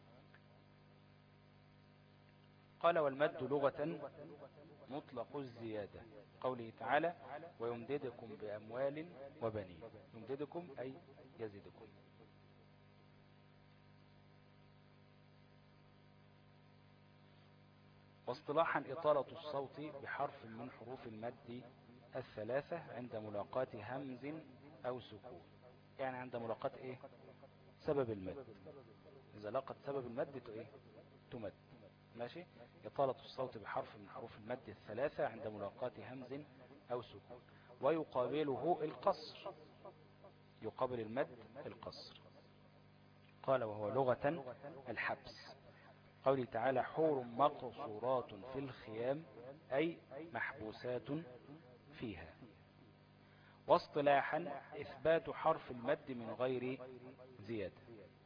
قال والمد لغة مطلق الزيادة قوله تعالى ويمددكم بأموال وبنين يمددكم أي يزدكم واصطلاحا إطالة الصوت بحرف من حروف المد الثلاثة عند ملاقاة همز أو سكون يعني عند ملاقاة إيه سبب المد إذا لقت سبب المد إيه تمد ماشي إطالة الصوت بحرف من حروف المد الثلاثة عند ملاقاة همز أو سكون ويقابله القصر يقابل المد القصر قال وهو لغة الحبس قوله تعالى حور مقصورات في الخيام أي محبوسات فيها واصطلاحا إثبات حرف المد من غير زيادة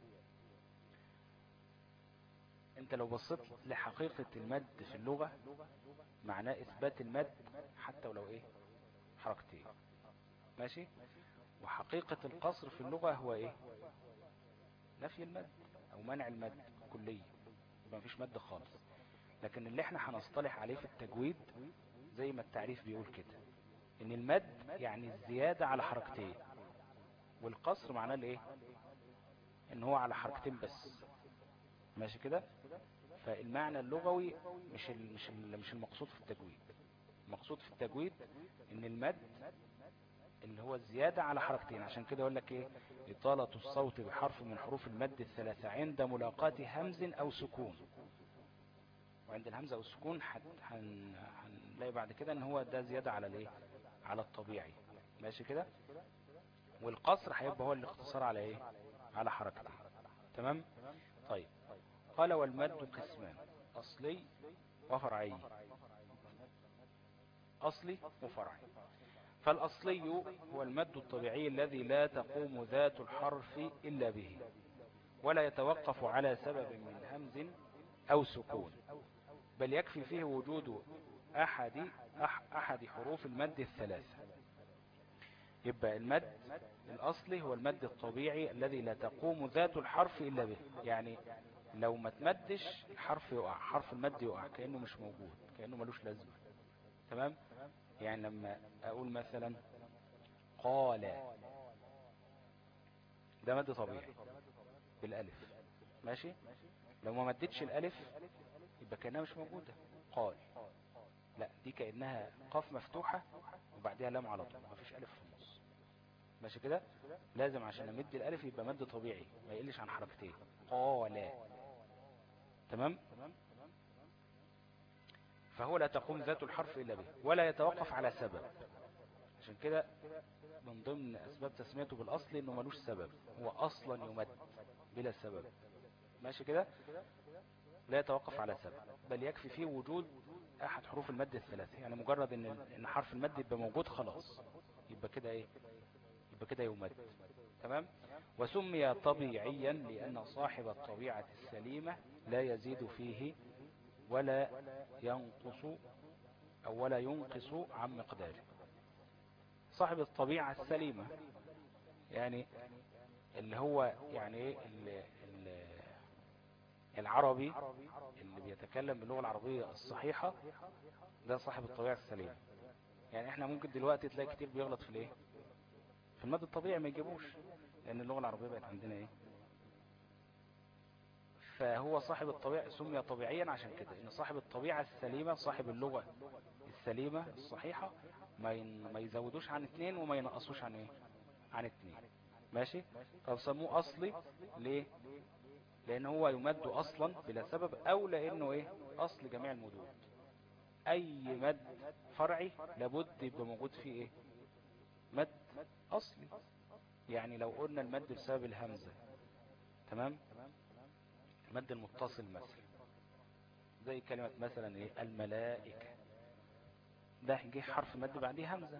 انت لو بصيت لحقيقة المد في اللغة معناه اثبات المد حتى ولو ايه حركتين ماشي وحقيقة القصر في اللغة هو ايه نفي المد او منع المد كليا يبقى مفيش مد خالص لكن اللي احنا هنصطلح عليه في التجويد زي ما التعريف بيقول كده ان المد يعني الزيادة على حركتين والقصر معناه الايه ان هو على حركتين بس ماشي كده فالمعنى اللغوي مش ال مش ال مش المقصود في التجويد المقصود في التجويد ان المد اللي هو الزيادة على حركتين عشان كده يقول لك ايه اطالة الصوت بحرف من حروف المد الثلاثة عند ملاقاة همز او سكون وعند الهمزة او السكون هنلاقي بعد كده ان هو ده زيادة على الايه على الطبيعي ماشي كده والقصر هيبقى هو الاختصار على ايه على حركتين تمام طيب قال والمد قسمان أصلي وفرعي أصلي وفرعي فالأصلي هو المد الطبيعي الذي لا تقوم ذات الحرف إلا به ولا يتوقف على سبب من همز أو سكون بل يكفي فيه وجود أحد, أحد حروف المد الثلاثة يبقى المد الأصلي هو المد الطبيعي الذي لا تقوم ذات الحرف إلا به يعني لو ما تمدش الحرف يقع حرف المد يقع كأنه مش موجود كأنه ملوش لازمة تمام يعني لما أقول مثلا قال ده مد طبيعي بالألف ماشي لو ما مدتش الألف يبقى كأنها مش موجودة قال لا دي كأنها قاف مفتوحة وبعدها لام على طول مفيش ألف في النص ماشي كده لازم عشان امد الالف يبقى مد طبيعي ما يقلش عن حركتين قال تمام فهو لا تقوم ذات الحرف إلا به ولا يتوقف على سبب عشان كده من ضمن أسباب تسميته بالأصل إنه ملوش سبب هو أصلا يمد بلا سبب ماشي كده لا يتوقف على سبب بل يكفي فيه وجود أحد حروف المد الثلاثة يعني مجرد إن إن حرف المد يبقى موجود خلاص يبقى كده إيه يبقى كده يمد تمام وسمي طبيعيا لأن صاحب الطبيعة السليمة لا يزيد فيه ولا ينقص أو ولا ينقص عن مقداره صاحب الطبيعة السليمة يعني اللي هو يعني ايه العربي اللي بيتكلم باللغة العربية الصحيحة ده صاحب الطبيعة السليمة يعني احنا ممكن دلوقتي تلاقي كتير بيغلط في الايه في المد الطبيعي ما يجيبوش لان اللغة العربية بقت عندنا ايه فهو صاحب الطبيعة سمي طبيعيا عشان كده ان صاحب الطبيعة السليمة صاحب اللغة السليمة الصحيحة ما ما يزودوش عن اتنين وما ينقصوش عن ايه عن اتنين ماشي طب سموه اصلي ليه لان هو يمد اصلا بلا سبب او لانه ايه اصل جميع المدود اي مد فرعي لابد يبقى موجود فيه ايه مد اصلي يعني لو قلنا المد بسبب الهمزة تمام المد المتصل مثلا زي كلمة مثلا ايه الملائكة ده جه حرف مد بعديه همزة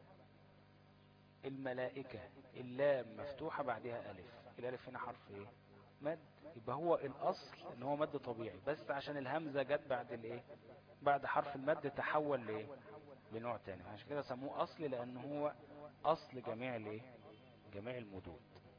الملائكة اللام مفتوحة بعدها ألف الألف هنا حرف ايه مد يبقى هو الأصل ان هو مد طبيعي بس عشان الهمزة جت بعد الايه بعد حرف المد تحول لايه لنوع تاني عشان كده سموه أصل لأنه هو أصل جميع الايه جميع المدود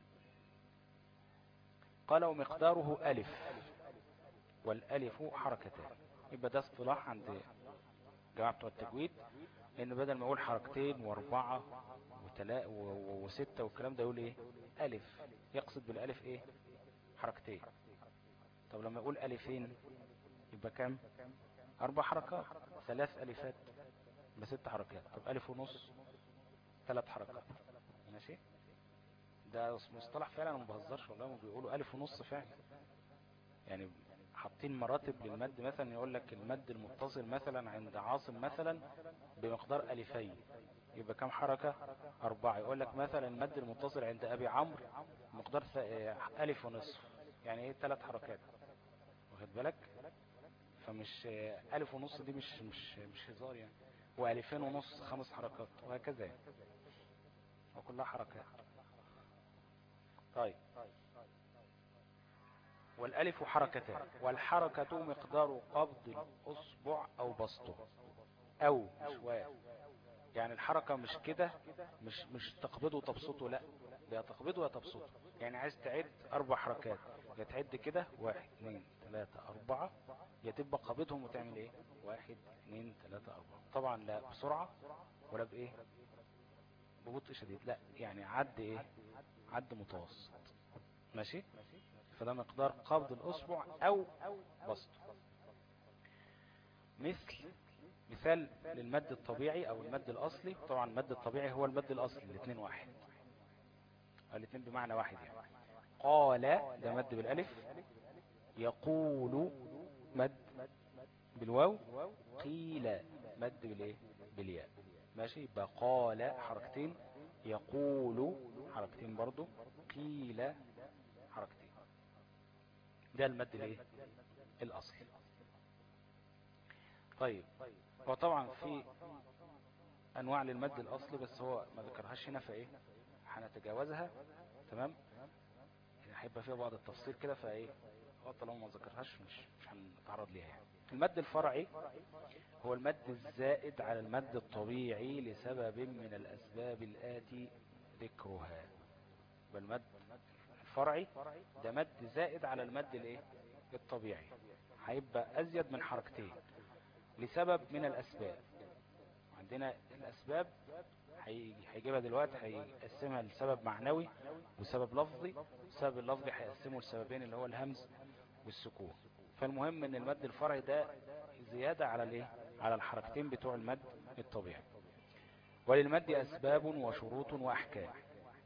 قال ومقداره ألف والألف حركتان يبقى ده اصطلاح عند جماعة بتوع التجويد ان بدل ما اقول حركتين واربعة وتلاء وستة والكلام ده يقول ايه ألف يقصد بالألف ايه حركتين طب لما يقول ألفين يبقى كم أربع حركات ثلاث ألفات يبقى ست حركات طب ألف ونص ثلاث حركات ماشي ده مصطلح فعلا انا ما بهزرش والله بيقولوا ألف ونص فعلا يعني حاطين مراتب للمد مثلا يقول لك المد المتصل مثلا عند عاصم مثلا بمقدار ألفين يبقى كم حركة أربعة يقول لك مثلا المد المتصل عند أبي عمرو مقدار ألف ونصف يعني ايه ثلاث حركات واخد بالك فمش ألف ونص دي مش مش مش هزار يعني وألفين ونص خمس حركات وهكذا يعني وكلها حركات طيب والألف حركتان والحركة مقدار قبض الأصبع أو بسطه أو شوية يعني الحركة مش كده مش مش تقبضه وتبسطه لا ده تقبضه وتبسطه يعني عايز تعد أربع حركات يا تعد كده واحد اثنين ثلاثة أربعة يا تبقى قابضهم وتعمل ايه واحد اثنين ثلاثة أربعة طبعا لا بسرعة ولا بإيه ببطء شديد لا يعني عد ايه عد متوسط ماشي فده مقدار قبض الأصبع أو بسطه مثل مثال للمد الطبيعي أو المد الأصلي طبعا المد الطبيعي هو المد الأصلي الاثنين واحد الاثنين بمعنى واحد يعني قال ده مد بالألف يقول مد بالواو قيل مد بالايه بالياء ماشي يبقى قال حركتين يقول حركتين برضو قيل حركتين ده المد الايه الاصلي طيب هو طبعا في انواع للمد الاصلي بس هو ما ذكرهاش هنا فايه هنتجاوزها تمام هيبقى فيها بعض التفصيل كده فايه هو طالما ما ذكرهاش مش مش هنتعرض ليها يعني المد الفرعي هو المد الزائد على المد الطبيعي لسبب من الاسباب الاتي ذكرها والمد الفرعي ده مد زائد على المد الايه الطبيعي هيبقى ازيد من حركتين لسبب من الاسباب عندنا الاسباب هيجيبها دلوقتي هيقسمها لسبب معنوي وسبب لفظي السبب اللفظي هيقسمه لسببين اللي هو الهمز والسكون فالمهم ان المد الفرعي ده زيادة على الايه على الحركتين بتوع المد الطبيعي وللمد اسباب وشروط واحكام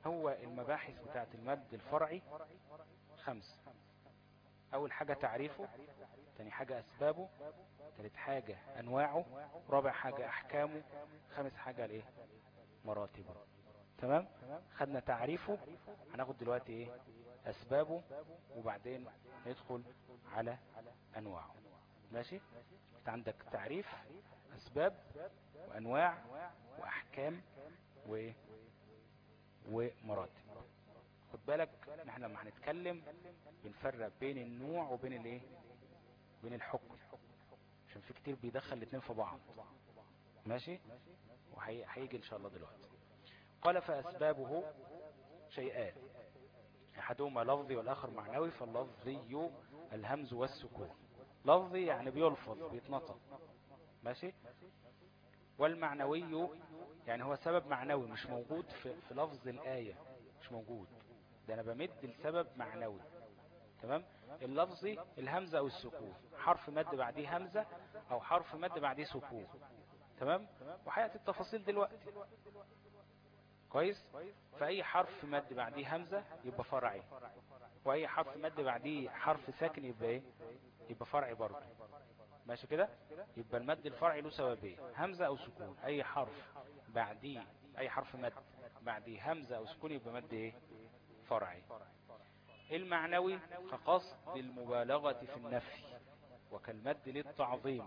هو المباحث بتاعت المد الفرعي خمس اول حاجة تعريفه تاني حاجة اسبابه تالت حاجة انواعه رابع حاجة احكامه خامس حاجة الايه مراتبه تمام خدنا تعريفه هناخد دلوقتي ايه اسبابه وبعدين ندخل على انواعه ماشي انت عندك تعريف اسباب وانواع واحكام وايه ومراتب خد بالك نحن لما هنتكلم بنفرق بين النوع وبين الايه بين الحكم عشان في كتير بيدخل الاتنين في بعض ماشي وهيجي ان شاء الله دلوقتي قال فاسبابه شيئان احدهما لفظي والاخر معنوي فاللفظي الهمز والسكون لفظي يعني بيلفظ بيتنطق ماشي والمعنوي يعني هو سبب معنوي مش موجود في, في لفظ الآية مش موجود ده انا بمد لسبب معنوي تمام اللفظي الهمزة او السكون حرف مد بعديه همزة او حرف مد بعديه سكون تمام وحياتي التفاصيل دلوقتي كويس فاي حرف مد بعديه همزة يبقى فرعي واي حرف مد بعديه حرف ساكن يبقى ايه يبقى فرعي برضه ماشي كده يبقى المد الفرعي له سببين همزة او سكون اي حرف بعديه اي حرف مد بعديه همزة او سكون يبقى مد ايه فرعي المعنوي كقصد المبالغة في النفي وكالمد للتعظيم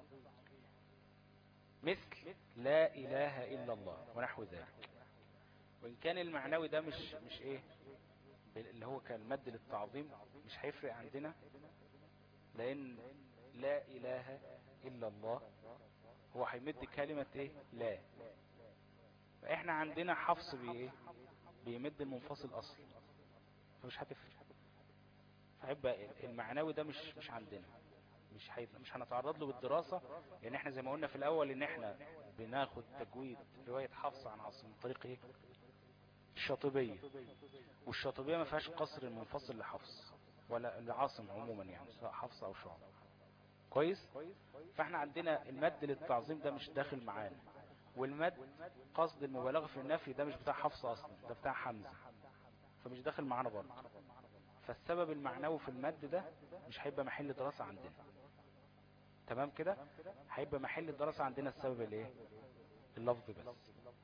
مثل لا اله الا الله ونحو ذلك وان كان المعنوي ده مش مش ايه اللي هو كالمد للتعظيم مش هيفرق عندنا لان لا اله الا الله هو هيمد كلمة ايه لا فاحنا عندنا حفص بي ايه بيمد المنفصل اصلا فمش هتفرق فهيبقى المعنوي ده مش مش عندنا مش حي... مش هنتعرض له بالدراسة لان احنا زي ما قلنا في الاول ان احنا بناخد تجويد رواية حفص عن عاصم من طريق ايه الشاطبية والشاطبية ما فيهاش قصر المنفصل لحفص ولا لعاصم عموما يعني سواء حفص او شعب كويس فاحنا عندنا المد للتعظيم ده مش داخل معانا والمد قصد المبالغة في النفي ده مش بتاع حفص اصلا ده بتاع حمزة فمش داخل معانا برضه فالسبب المعنوي في المد ده مش هيبقى محل دراسة عندنا تمام كده هيبقى محل الدراسة عندنا السبب الايه اللفظ بس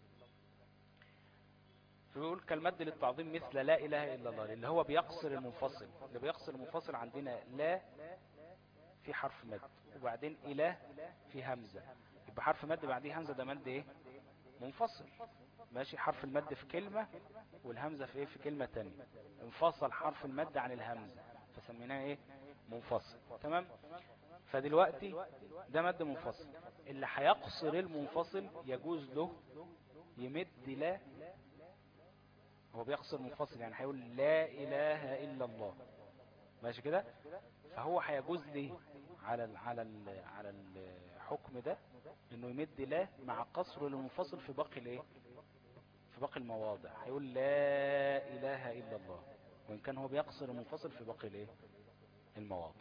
فبيقول كالمد للتعظيم مثل لا اله الا الله اللي هو بيقصر المنفصل اللي بيقصر المنفصل عندنا لا في حرف مد وبعدين اله في همزة يبقى حرف مد بعديه همزة ده مد ايه منفصل ماشي حرف المد في كلمة والهمزة في ايه في كلمة تانية انفصل حرف المد عن الهمزة فسميناه ايه منفصل تمام فدلوقتي ده مد منفصل اللي هيقصر المنفصل يجوز له يمد لا هو بيقصر منفصل يعني هيقول لا اله الا الله ماشي كده فهو هيجوز ليه على ال على ال على الحكم ده انه يمد لا مع قصر المنفصل في باقي الايه في باقي المواضع هيقول لا اله الا الله وان كان هو بيقصر المنفصل في باقي الايه المواضع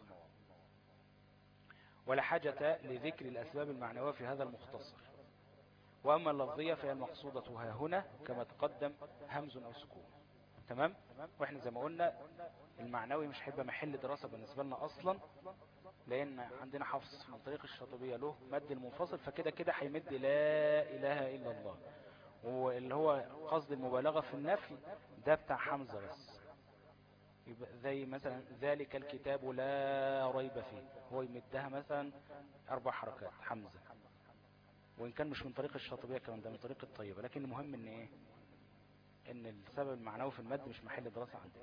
ولا حاجة لذكر الاسباب المعنوية في هذا المختصر واما اللفظية فهي المقصودة ها هنا كما تقدم همز او سكون تمام واحنا زي ما قلنا المعنوي مش هيبقى محل دراسة بالنسبة لنا اصلا لان عندنا حفص من طريق الشاطبية له مد المنفصل فكده كده هيمد لا اله الا الله واللي هو قصد المبالغة في النفي ده بتاع حمزة بس يبقى زي مثلا ذلك الكتاب لا ريب فيه هو يمدها مثلا اربع حركات حمزة وان كان مش من طريق الشاطبية كمان ده من طريق الطيبة لكن المهم ان ايه ان السبب المعنوي في المد مش محل دراسة عندنا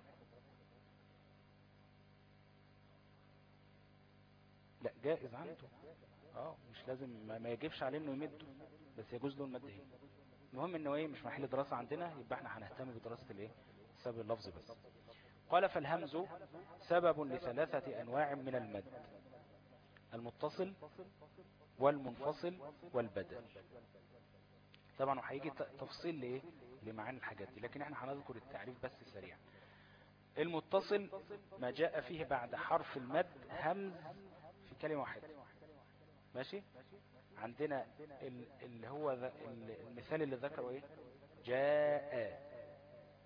لا جائز عنده اه مش لازم ما يجيبش عليه انه يمده بس يجوز له المد هنا المهم انه ايه مش محل دراسة عندنا يبقى احنا هنهتم بدراسة الايه السبب اللفظي بس قال فالهمز سبب لثلاثة انواع من المد المتصل والمنفصل والبدل طبعا وهيجي تفصيل لايه لمعاني الحاجات دي لكن احنا هنذكر التعريف بس سريعا المتصل ما جاء فيه بعد حرف المد همز في كلمة واحدة ماشي عندنا اللي هو المثال اللي ذكره ايه جاء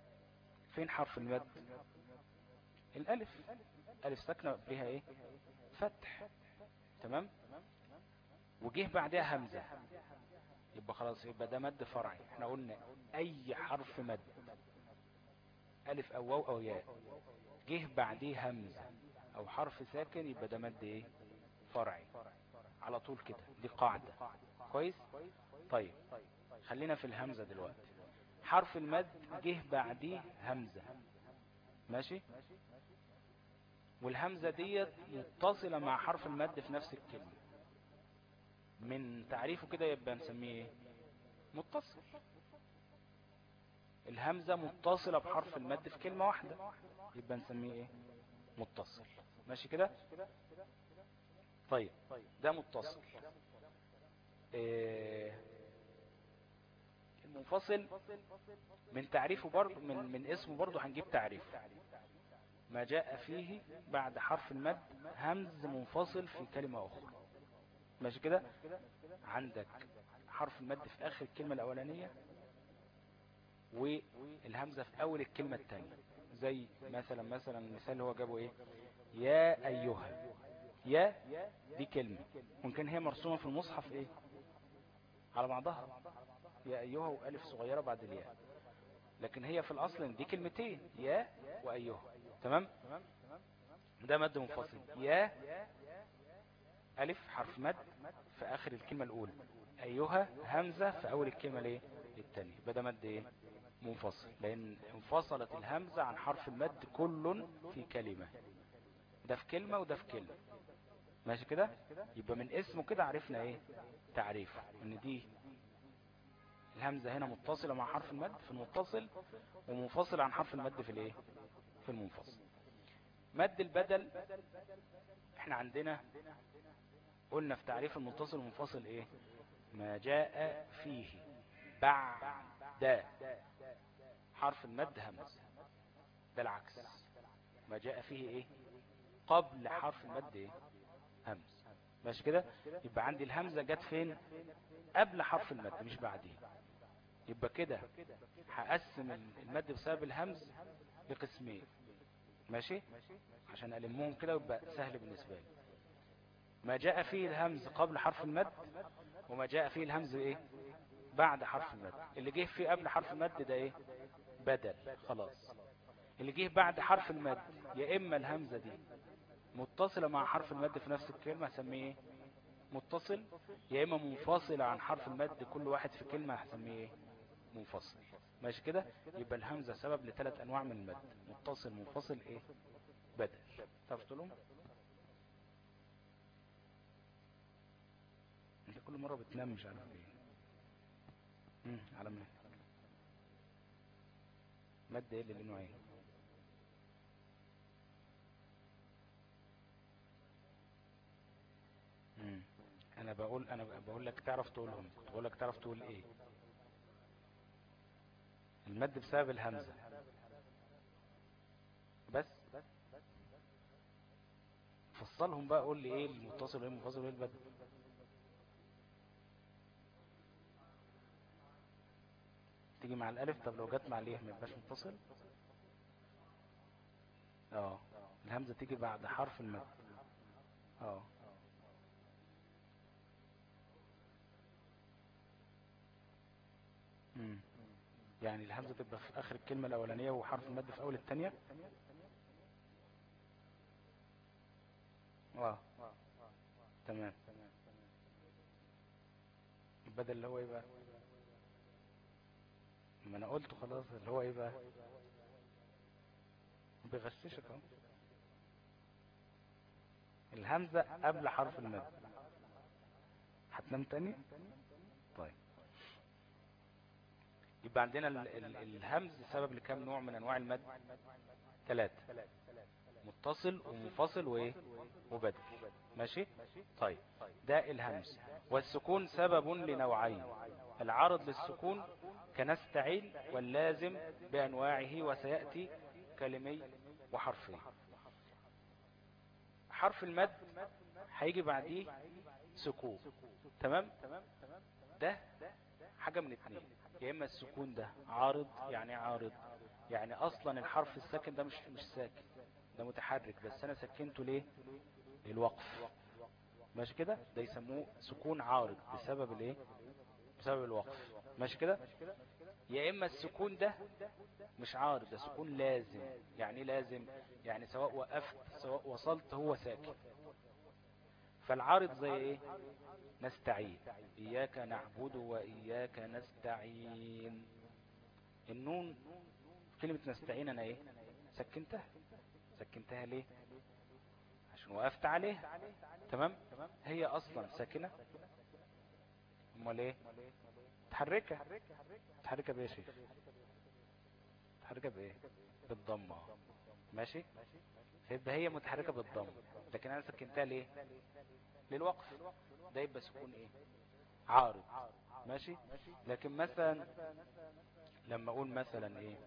فين حرف المد الالف الف ساكنة بها ايه فتح تمام وجه بعدها همزة يبقى خلاص يبقى ده مد فرعي احنا قلنا اي حرف مد الف او واو او ياء جه بعديه همزة او حرف ساكن يبقى ده مد ايه فرعي على طول كده دي قاعدة كويس طيب خلينا في الهمزة دلوقتي حرف المد جه بعديه همزة ماشي والهمزة ديت متصلة مع حرف المد في نفس الكلمة من تعريفه كده يبقى نسميه ايه متصل الهمزة متصلة بحرف المد في كلمة واحدة يبقى نسميه ايه متصل ماشي كده طيب ده متصل إيه المنفصل من تعريفه برضه من من اسمه برضه هنجيب تعريفه ما جاء فيه بعد حرف المد همز منفصل في كلمة أخرى ماشي كده عندك حرف المد في آخر الكلمة الأولانية والهمزة في أول الكلمة الثانية زي مثلا مثلا المثال اللي هو جابه ايه يا أيها يا دي كلمة ممكن هي مرسومة في المصحف ايه على بعضها يا أيها وألف صغيرة بعد الياء لكن هي في الأصل دي كلمتين يا وأيها تمام ده مد منفصل يا ألف حرف مد في آخر الكلمة الأولى أيها همزة في أول الكلمة ليه الثانية بدأ مد إيه منفصل لأن انفصلت الهمزة عن حرف المد كل في كلمة ده في كلمة وده في كلمة ماشي كده يبقى من اسمه كده عرفنا ايه تعريفه ان دي الهمزة هنا متصلة مع حرف المد في المتصل ومنفصلة عن حرف المد في الايه في المنفصل مد البدل احنا عندنا قلنا في تعريف المتصل والمنفصل ايه ما جاء فيه بعد حرف المد همز ده العكس ما جاء فيه ايه قبل حرف المد ايه همز ماشي كده يبقى عندي الهمزة جت فين قبل حرف المد مش بعديه يبقى كده هقسم المد بسبب الهمز لقسمين ماشي عشان ألمهم كده ويبقى سهل بالنسبة لي ما جاء فيه الهمز قبل حرف المد وما جاء فيه الهمز ايه بعد حرف المد اللي جه فيه قبل حرف المد ده ايه بدل خلاص اللي جه بعد حرف المد يا اما الهمزة دي متصلة مع حرف المد في نفس الكلمة هسميه ايه متصل يا اما منفصلة عن حرف المد كل واحد في كلمة هسميه ايه منفصل ماشي كده يبقى الهمزة سبب لثلاث انواع من المد متصل منفصل ايه بدل تعرف تقولهم انت كل مرة بتنام مش عارف ايه امم على مهلك مد ايه اللي لونه عين امم انا بقول انا بقول لك تعرف تقولهم كنت بقول لك تعرف تقول ايه المد بسبب الهمزة بس فصلهم بقى قول لي ايه المتصل وايه المنفصل وايه البدل تيجي مع الالف طب لو جت مع اليه ما يبقاش متصل اه الهمزة تيجي بعد حرف المد اه امم يعني الهمزة تبقى في اخر الكلمة الاولانية وحرف المد في اول الثانية اه تمام البدل اللي هو ايه بقى ما انا قلته خلاص اللي هو ايه بقى بيغششك اهو الهمزة قبل حرف المد هتنام تاني طيب يبقى عندنا ال ال الهمز سبب لكام نوع من انواع المد ثلاثة متصل ومنفصل وايه وبدل ماشي طيب ده الهمز والسكون سبب لنوعين العرض للسكون كنستعيل واللازم بأنواعه وسيأتي كلمي وحرفي حرف المد هيجي بعديه سكون تمام ده حاجة من اتنين يا اما السكون ده عارض يعني عارض يعني اصلا الحرف الساكن ده مش مش ساكن ده متحرك بس انا سكنته ليه للوقف ماشي كده ده يسموه سكون عارض بسبب الايه بسبب الوقف ماشي كده يا اما السكون ده مش عارض ده سكون لازم يعني إيه لازم يعني سواء وقفت سواء وصلت هو ساكن فالعارض زي ايه نستعين اياك نعبد واياك نستعين النون كلمة نستعين انا ايه سكنتها سكنتها ليه عشان وقفت عليها تمام هي اصلا ساكنة امال ايه تحركها تحركها بايه يا شيخ متحركة بايه بالضمة ماشي فيبقى هي متحركة بالضم لكن انا سكنتها ليه للوقف ده يبقى سكون ايه عارض ماشي لكن مثلا لما اقول مثلا ايه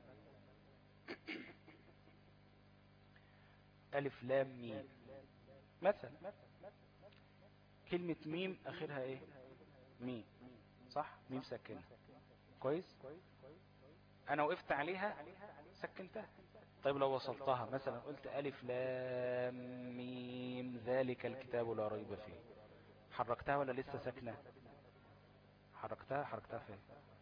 الف لام ميم مثلا كلمة ميم اخرها ايه ميم صح ميم ساكنة كويس انا وقفت عليها سكنتها طيب لو وصلتها مثلا قلت الف لام ميم ذلك الكتاب لا ريب فيه حركتها ولا لسه ساكنة حركتها حركتها فين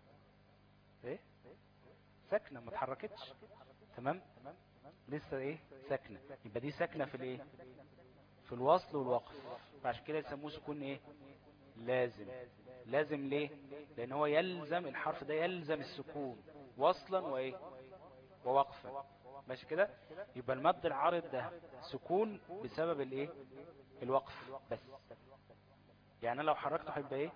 ايه ساكنة ما اتحركتش تمام لسه ايه ساكنة يبقى دي ساكنة في الايه في الوصل والوقف فعشان كده يسموه سكون ايه لازم لازم ليه لان هو يلزم الحرف ده يلزم السكون وصلا وايه ووقفا ماشي كده يبقى المد العارض ده سكون بسبب الايه الوقف بس يعني لو حركته هيبقى ايه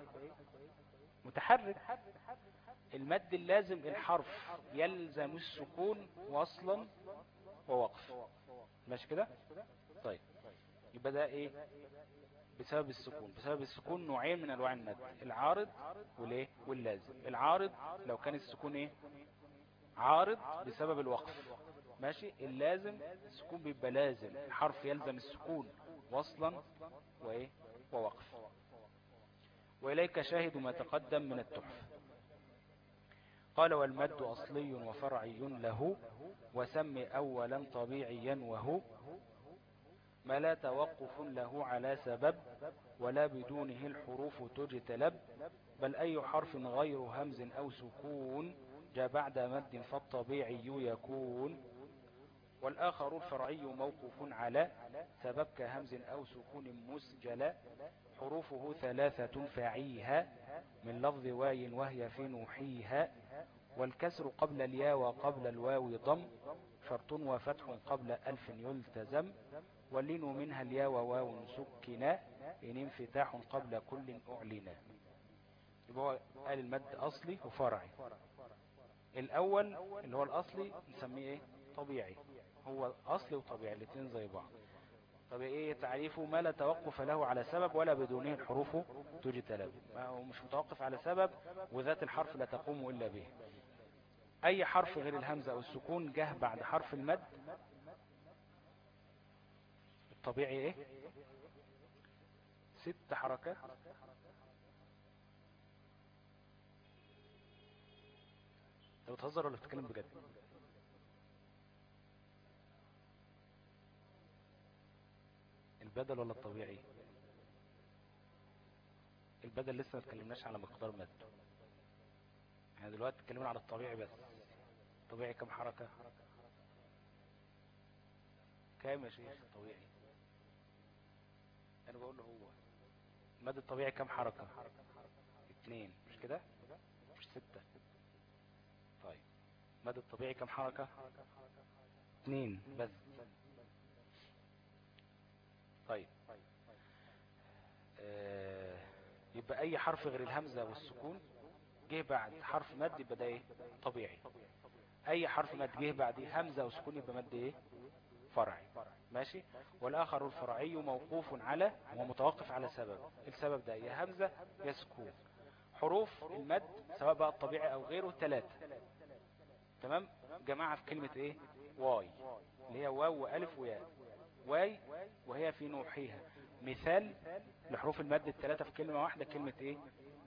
متحرك المد اللازم الحرف يلزم السكون وصلا ووقف ماشي كده طيب يبقى ده ايه بسبب السكون بسبب السكون نوعين من انواع المد العارض والايه واللازم العارض لو كان السكون ايه عارض بسبب الوقف ماشي اللازم السكون بيبقى لازم الحرف يلزم السكون وصلا وايه ووقف واليك شاهد ما تقدم من التحفة قال والمد اصلي وفرعي له وسم اولا طبيعيا وهو ما لا توقف له على سبب ولا بدونه الحروف تجتلب بل أي حرف غير همز أو سكون جاء بعد مد فالطبيعي يكون والآخر الفرعي موقوف على سبب كهمز أو سكون مسجل حروفه ثلاثة فعيها من لفظ واي وهي في نوحيها والكسر قبل الياء وقبل الواو ضم شرط وفتح قبل ألف يلتزم واللين منها الياء وواو سكنا إن انفتاح قبل كل أعلنا يبقى هو قال المد أصلي وفرعي الأول اللي هو الأصلي نسميه إيه طبيعي هو أصلي وطبيعي الاثنين زي بعض طب ايه تعريفه ما لا توقف له على سبب ولا بدونه الحروف تجتلب ما هو مش متوقف على سبب وذات الحرف لا تقوم إلا به اي حرف غير الهمزة او السكون جه بعد حرف المد الطبيعي ايه ست حركات انت بتهزر ولا بتتكلم بجد البدل ولا الطبيعي البدل لسه ما اتكلمناش على مقدار مد احنا دلوقتي اتكلمنا على الطبيعي بس الطبيعي كم حركة كام يا شيخ الطبيعي انا بقول له هو المد الطبيعي كم حركة اتنين مش كده مش ستة طيب المد الطبيعي كم حركة اتنين بس طيب آه يبقى اي حرف غير الهمزة والسكون جه بعد حرف مد يبقى ده ايه طبيعي اي حرف مد جه بعد همزة وسكون يبقى مد ايه فرعي ماشي والاخر الفرعي موقوف على ومتوقف على سبب السبب ده يا همزة يا سكون حروف المد سواء بقى الطبيعي او غيره ثلاثة تمام جماعة في كلمة ايه واي اللي هي واو والف وياء واي وهي في نوحيها مثال لحروف المد الثلاثة في كلمة واحدة كلمة ايه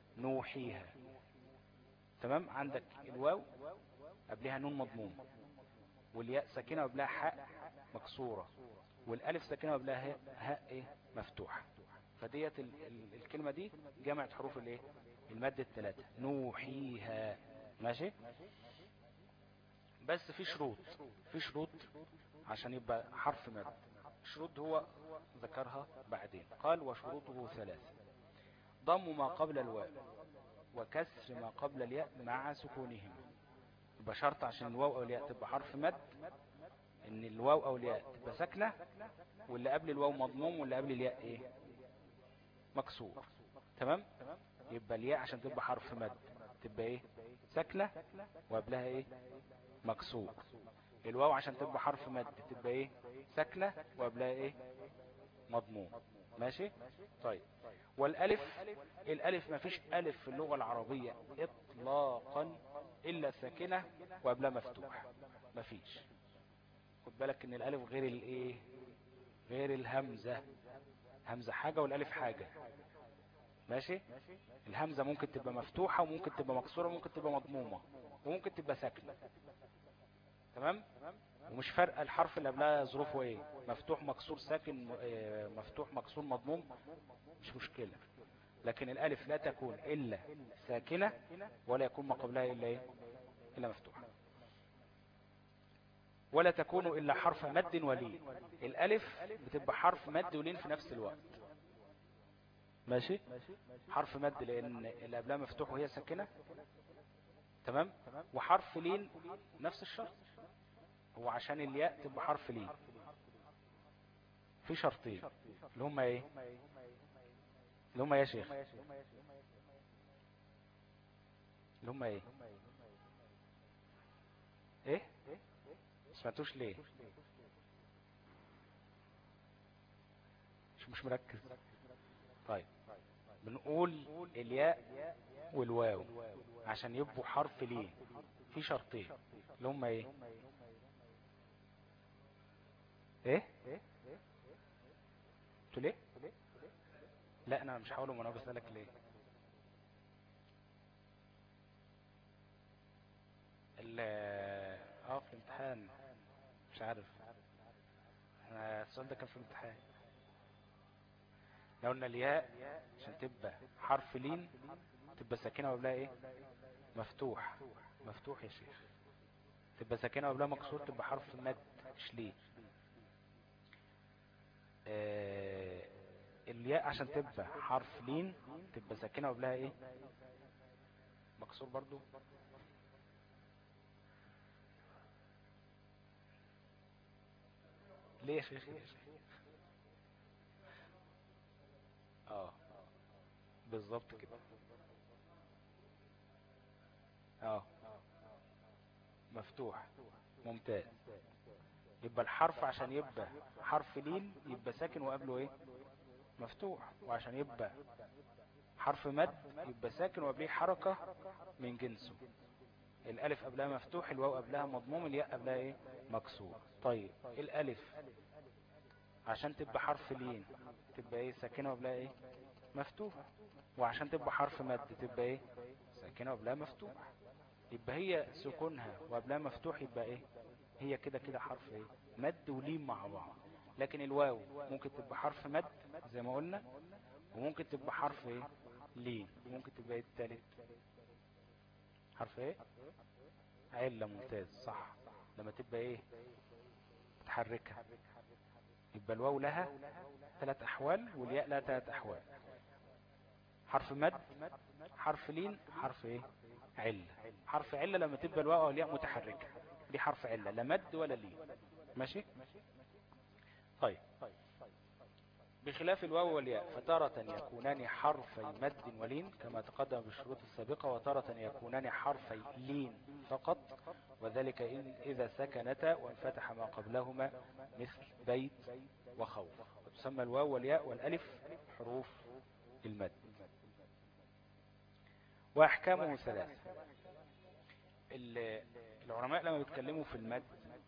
نوحيها تمام عندك الواو قبلها نون مضموم والياء ساكنة وقبلها حاء مكسورة والالف ساكنة وقبلها هاء هاء ايه مفتوحة فديت ال ال الكلمة دي جمعت حروف الايه المادة الثلاثة نوحيها ماشي بس في شروط في شروط عشان يبقى حرف مد شروط هو ذكرها بعدين قال وشروطه ثلاثة ضم ما قبل الواو وكسر ما قبل الياء مع سكونهم يبقى شرط عشان الواو او الياء تبقى حرف مد ان الواو او الياء تبقى ساكنة واللي قبل الواو مضموم واللي قبل الياء ايه مكسور تمام يبقى الياء عشان تبقى حرف مد تبقى ايه ساكنة وقبلها ايه مكسور الواو عشان تبقى حرف مد تبقى ايه ساكنة وقبلها ايه مضموم ماشي طيب والالف الالف ما فيش الف في اللغة العربية اطلاقا الا ساكنة وقبلها مفتوح ما فيش خد بالك ان الالف غير الايه غير الهمزة همزة حاجة والالف حاجة ماشي الهمزة ممكن تبقى مفتوحة وممكن تبقى مكسورة وممكن تبقى مضمومة وممكن تبقى ساكنة تمام ومش فارقه الحرف اللي قبلها ظروفه ايه مفتوح مكسور ساكن مفتوح مكسور مضموم مش مشكلة لكن الالف لا تكون الا ساكنة ولا يكون ما قبلها الا ايه الا مفتوحة ولا تكون الا حرف مد ولين الالف بتبقى حرف مد ولين في نفس الوقت ماشي حرف مد لان اللي قبلها مفتوح وهي ساكنة تمام وحرف لين نفس الشرط هو عشان الياء تبقى حرف لين في شرطين اللي هم ايه اللي هم يا شيخ اللي هم ايه ايه سمعتوش ليه مش مش مركز طيب بنقول الياء والواو عشان يبقوا حرف ليه في شرطين اللي هم ايه ايه قلت ليه لا انا مش هقوله وانا بسألك ليه ال اه في الامتحان مش عارف انا السؤال ده كان في الامتحان لو قلنا الياء عشان تبقى حرف لين تبقى ساكنه وقبلها ايه مفتوح مفتوح يا شيخ تبقى ساكنه وقبلها مكسور تبقى حرف مد مش ليه آه الياء عشان تبقى حرف لين تبقى ساكنه وقبلها ايه مكسور برضو ليه يا شيخ يا شيخ اه بالظبط كده اه مفتوح ممتاز يبقى الحرف عشان يبقى حرف لين يبقى ساكن وقبله ايه مفتوح وعشان يبقى حرف مد يبقى ساكن وقبله حركة من جنسه الالف قبلها مفتوح الواو قبلها مضموم الياء قبلها ايه مكسور طيب الالف عشان تبقى حرف لين تبقى ايه ساكنه وقبلها ايه مفتوح وعشان تبقى حرف مد تبقى ايه ساكنه وقبلها مفتوح يبقى هي سكونها وقبلها مفتوح يبقى ايه هي كده كده حرف ايه مد ولين مع بعض لكن الواو ممكن تبقى حرف مد زي ما قلنا وممكن تبقى حرف ايه لين ممكن تبقى ايه التالت حرف ايه علة ممتاز صح لما تبقى ايه تحركها يبقى الواو لها ثلاث احوال والياء لها ثلاث احوال حرف مد حرف لين حرف ايه علة حرف علة لما تبقى الواو والياء متحركة دي حرف علة لا مد ولا لين ماشي طيب بخلاف الواو والياء فتارة يكونان حرفي مد ولين كما تقدم بالشروط السابقة وتارة يكونان حرفي لين فقط وذلك إن إذا سكنتا وانفتح ما قبلهما مثل بيت وخوف وتسمى الواو والياء والألف حروف المد وأحكامه ثلاث العلماء لما بيتكلموا في المد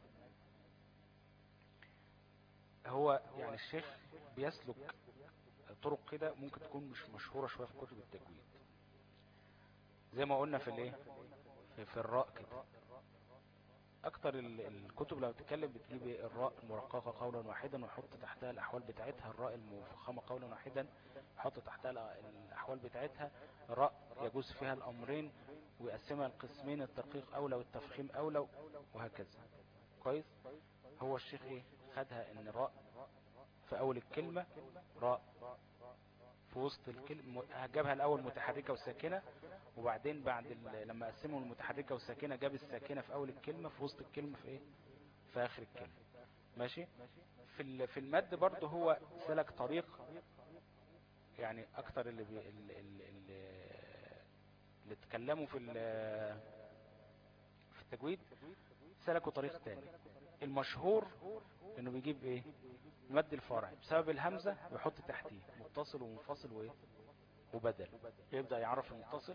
هو يعني الشيخ بيسلك طرق كده ممكن تكون مش مشهورة شوية في كتب التجويد زي ما قلنا في الايه في, في الراء كده اكتر الكتب لما بتتكلم بتجيب الراء المرققة قولا واحدا ويحط تحتها الاحوال بتاعتها الراء المفخمة قولا واحدا يحط تحتها الاحوال بتاعتها راء يجوز فيها الامرين ويقسمها القسمين الترقيق اولى والتفخيم اولى وهكذا كويس هو الشيخ ايه خدها ان راء في اول الكلمة راء في وسط الكلمة جابها الاول متحركة وساكنة وبعدين بعد لما قسموا المتحركة والساكنة جاب الساكنة في اول الكلمة في وسط الكلمة في ايه في اخر الكلمة ماشي في في المد برضه هو سلك طريق يعني اكتر اللي بي اللي, اللي, اللي اتكلموا في في التجويد سلكوا طريق تاني المشهور انه بيجيب ايه مد الفرع بسبب الهمزة بيحط تحتيه متصل ومنفصل وايه وبدل يبدأ يعرف المتصل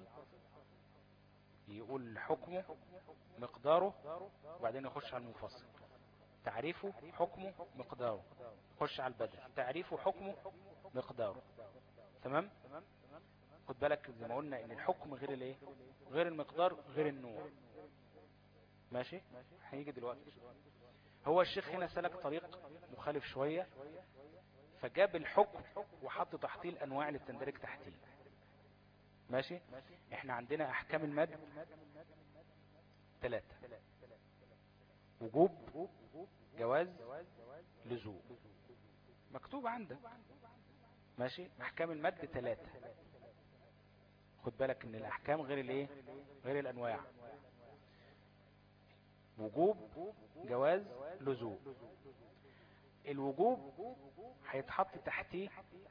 يقول حكمه مقداره وبعدين يخش على المنفصل تعريفه حكمه مقداره يخش على البدل تعريفه حكمه مقداره تمام خد بالك زي ما قلنا ان الحكم غير الايه غير المقدار غير النوع ماشي هيجي دلوقتي هو الشيخ هنا سلك طريق مخالف شوية فجاب الحكم وحط تحتيه الانواع اللي بتندرج تحتيه ماشي احنا عندنا احكام المد ثلاثة وجوب جواز لزوم مكتوب عندك ماشي احكام المد ثلاثة خد بالك ان الاحكام غير الايه غير الانواع وجوب جواز لزوم الوجوب هيتحط تحتيه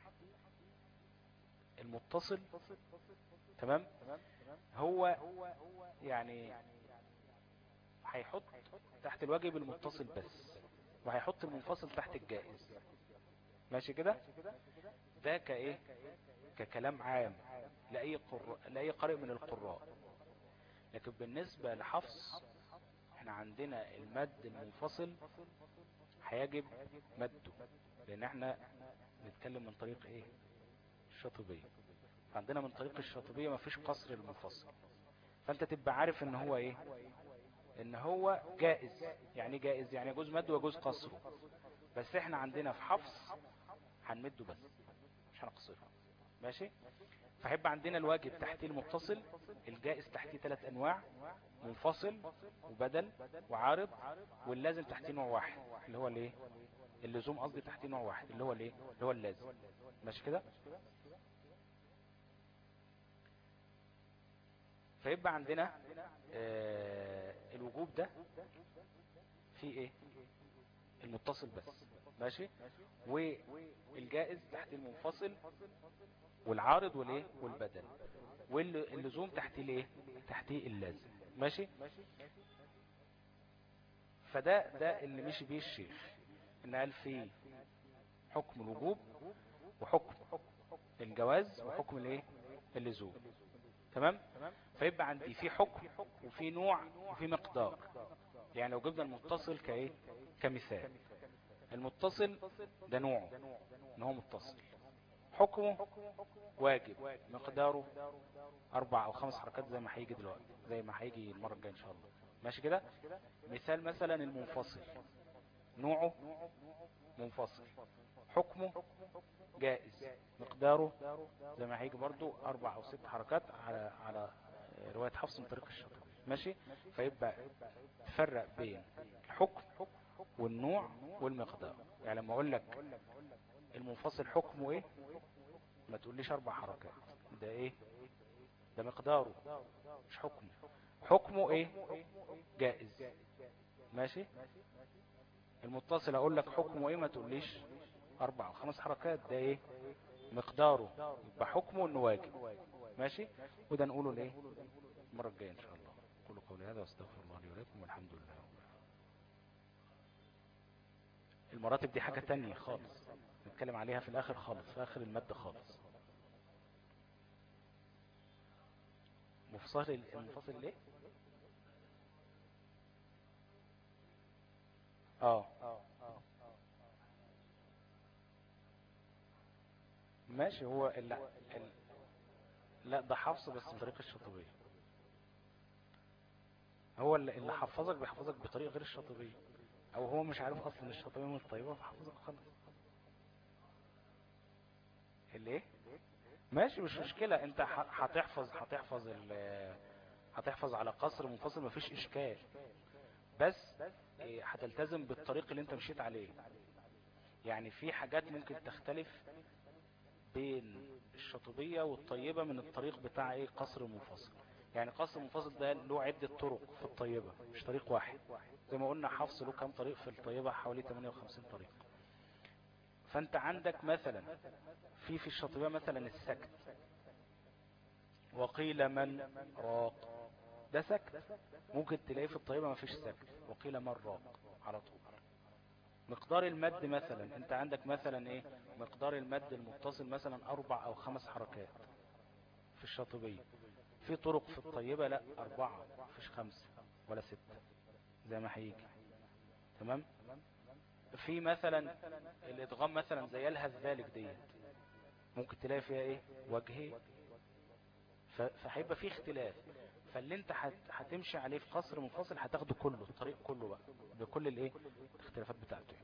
المتصل تمام هو يعني هيحط تحت الواجب المتصل بس وهيحط المنفصل تحت الجائز ماشي كده ده كايه ككلام عام لأي, قر... لأي قارئ من القراء لكن بالنسبة لحفص احنا عندنا المد المنفصل هيجب مده لان احنا نتكلم من طريق ايه الشاطبية عندنا من طريق الشاطبية مفيش قصر المنفصل فانت تبقى عارف ان هو ايه ان هو جائز يعني جائز يعني يجوز مده ويجوز قصره بس احنا عندنا في حفص هنمده بس مش هنقصره ماشي فهيبقى عندنا الواجب تحتيه المتصل الجائز تحتيه ثلاث انواع منفصل وبدل وعارض واللازم تحتيه نوع واحد اللي هو الايه اللزوم قصدي تحتيه نوع واحد اللي هو الايه اللي هو اللازم ماشي كده فيبقى عندنا آه الوجوب ده في ايه المتصل بس ماشي والجائز تحت المنفصل والعارض والايه والبدل واللزوم تحت الايه تحتيه اللازم ماشي فده ده اللي مشي بيه الشيخ ان قال فيه حكم الوجوب وحكم الجواز وحكم الايه اللزوم تمام فيبقى عندي في حكم وفي نوع وفي مقدار يعني لو جبنا المتصل كايه كمثال المتصل ده نوعه ان هو متصل حكمه واجب مقداره اربع او خمس حركات زي ما هيجي دلوقتي زي ما هيجي المرة الجاية ان شاء الله ماشي كده مثال مثلا المنفصل نوعه منفصل حكمه جائز مقداره زي ما هيجي برضو اربع او ست حركات على على رواية حفص من طريق الشطر ماشي فيبقى تفرق بين الحكم والنوع والمقدار يعني لما اقول لك المنفصل حكمه ايه ما تقوليش اربع حركات ده ايه ده مقداره مش حكمه حكمه ايه جائز ماشي المتصل اقول لك حكمه ايه ما تقوليش اربع او خمس حركات ده ايه مقداره يبقى حكمه انه واجب ماشي وده نقوله لايه المره الجايه ان شاء الله قولوا قولي هذا واستغفر الله لي ولكم والحمد لله المراتب دي حاجة تانية خالص نتكلم عليها في الاخر خالص في اخر المادة خالص مفصل المنفصل ليه اه ماشي هو ال... ال... لا ده حفص بس من طريق الشطبية هو اللي حفظك بيحفظك بطريقة غير الشاطبية او هو مش عارف اصلا الشاطبية مش طيبة فحفظك خلاص اللي ايه ماشي مش مشكلة انت هتحفظ هتحفظ هتحفظ على قصر منفصل مفيش اشكال بس إيه، هتلتزم بالطريق اللي انت مشيت عليه يعني في حاجات ممكن تختلف بين الشاطبية والطيبة من الطريق بتاع ايه قصر منفصل يعني قصر منفصل ده له عدة طرق في الطيبة مش طريق واحد زي ما قلنا حفص له كام طريق في الطيبة حوالي 58 طريق فانت عندك مثلا في في الشاطبية مثلا السكت وقيل من راق ده سكت ممكن تلاقيه في الطيبة ما فيش سكت وقيل من راق على طول مقدار المد مثلا انت عندك مثلا ايه مقدار المد المتصل مثلا اربع او خمس حركات في الشاطبية في طرق في الطيبة لا اربعة فيش خمسة ولا ستة زي ما هيجي تمام في مثلا الادغام مثلا زي الهز ذلك ديت ممكن تلاقي فيها ايه وجهين فهيبقى في اختلاف فاللي انت هتمشي عليه في قصر منفصل هتاخده كله الطريق كله بقى بكل الايه الاختلافات بتاعته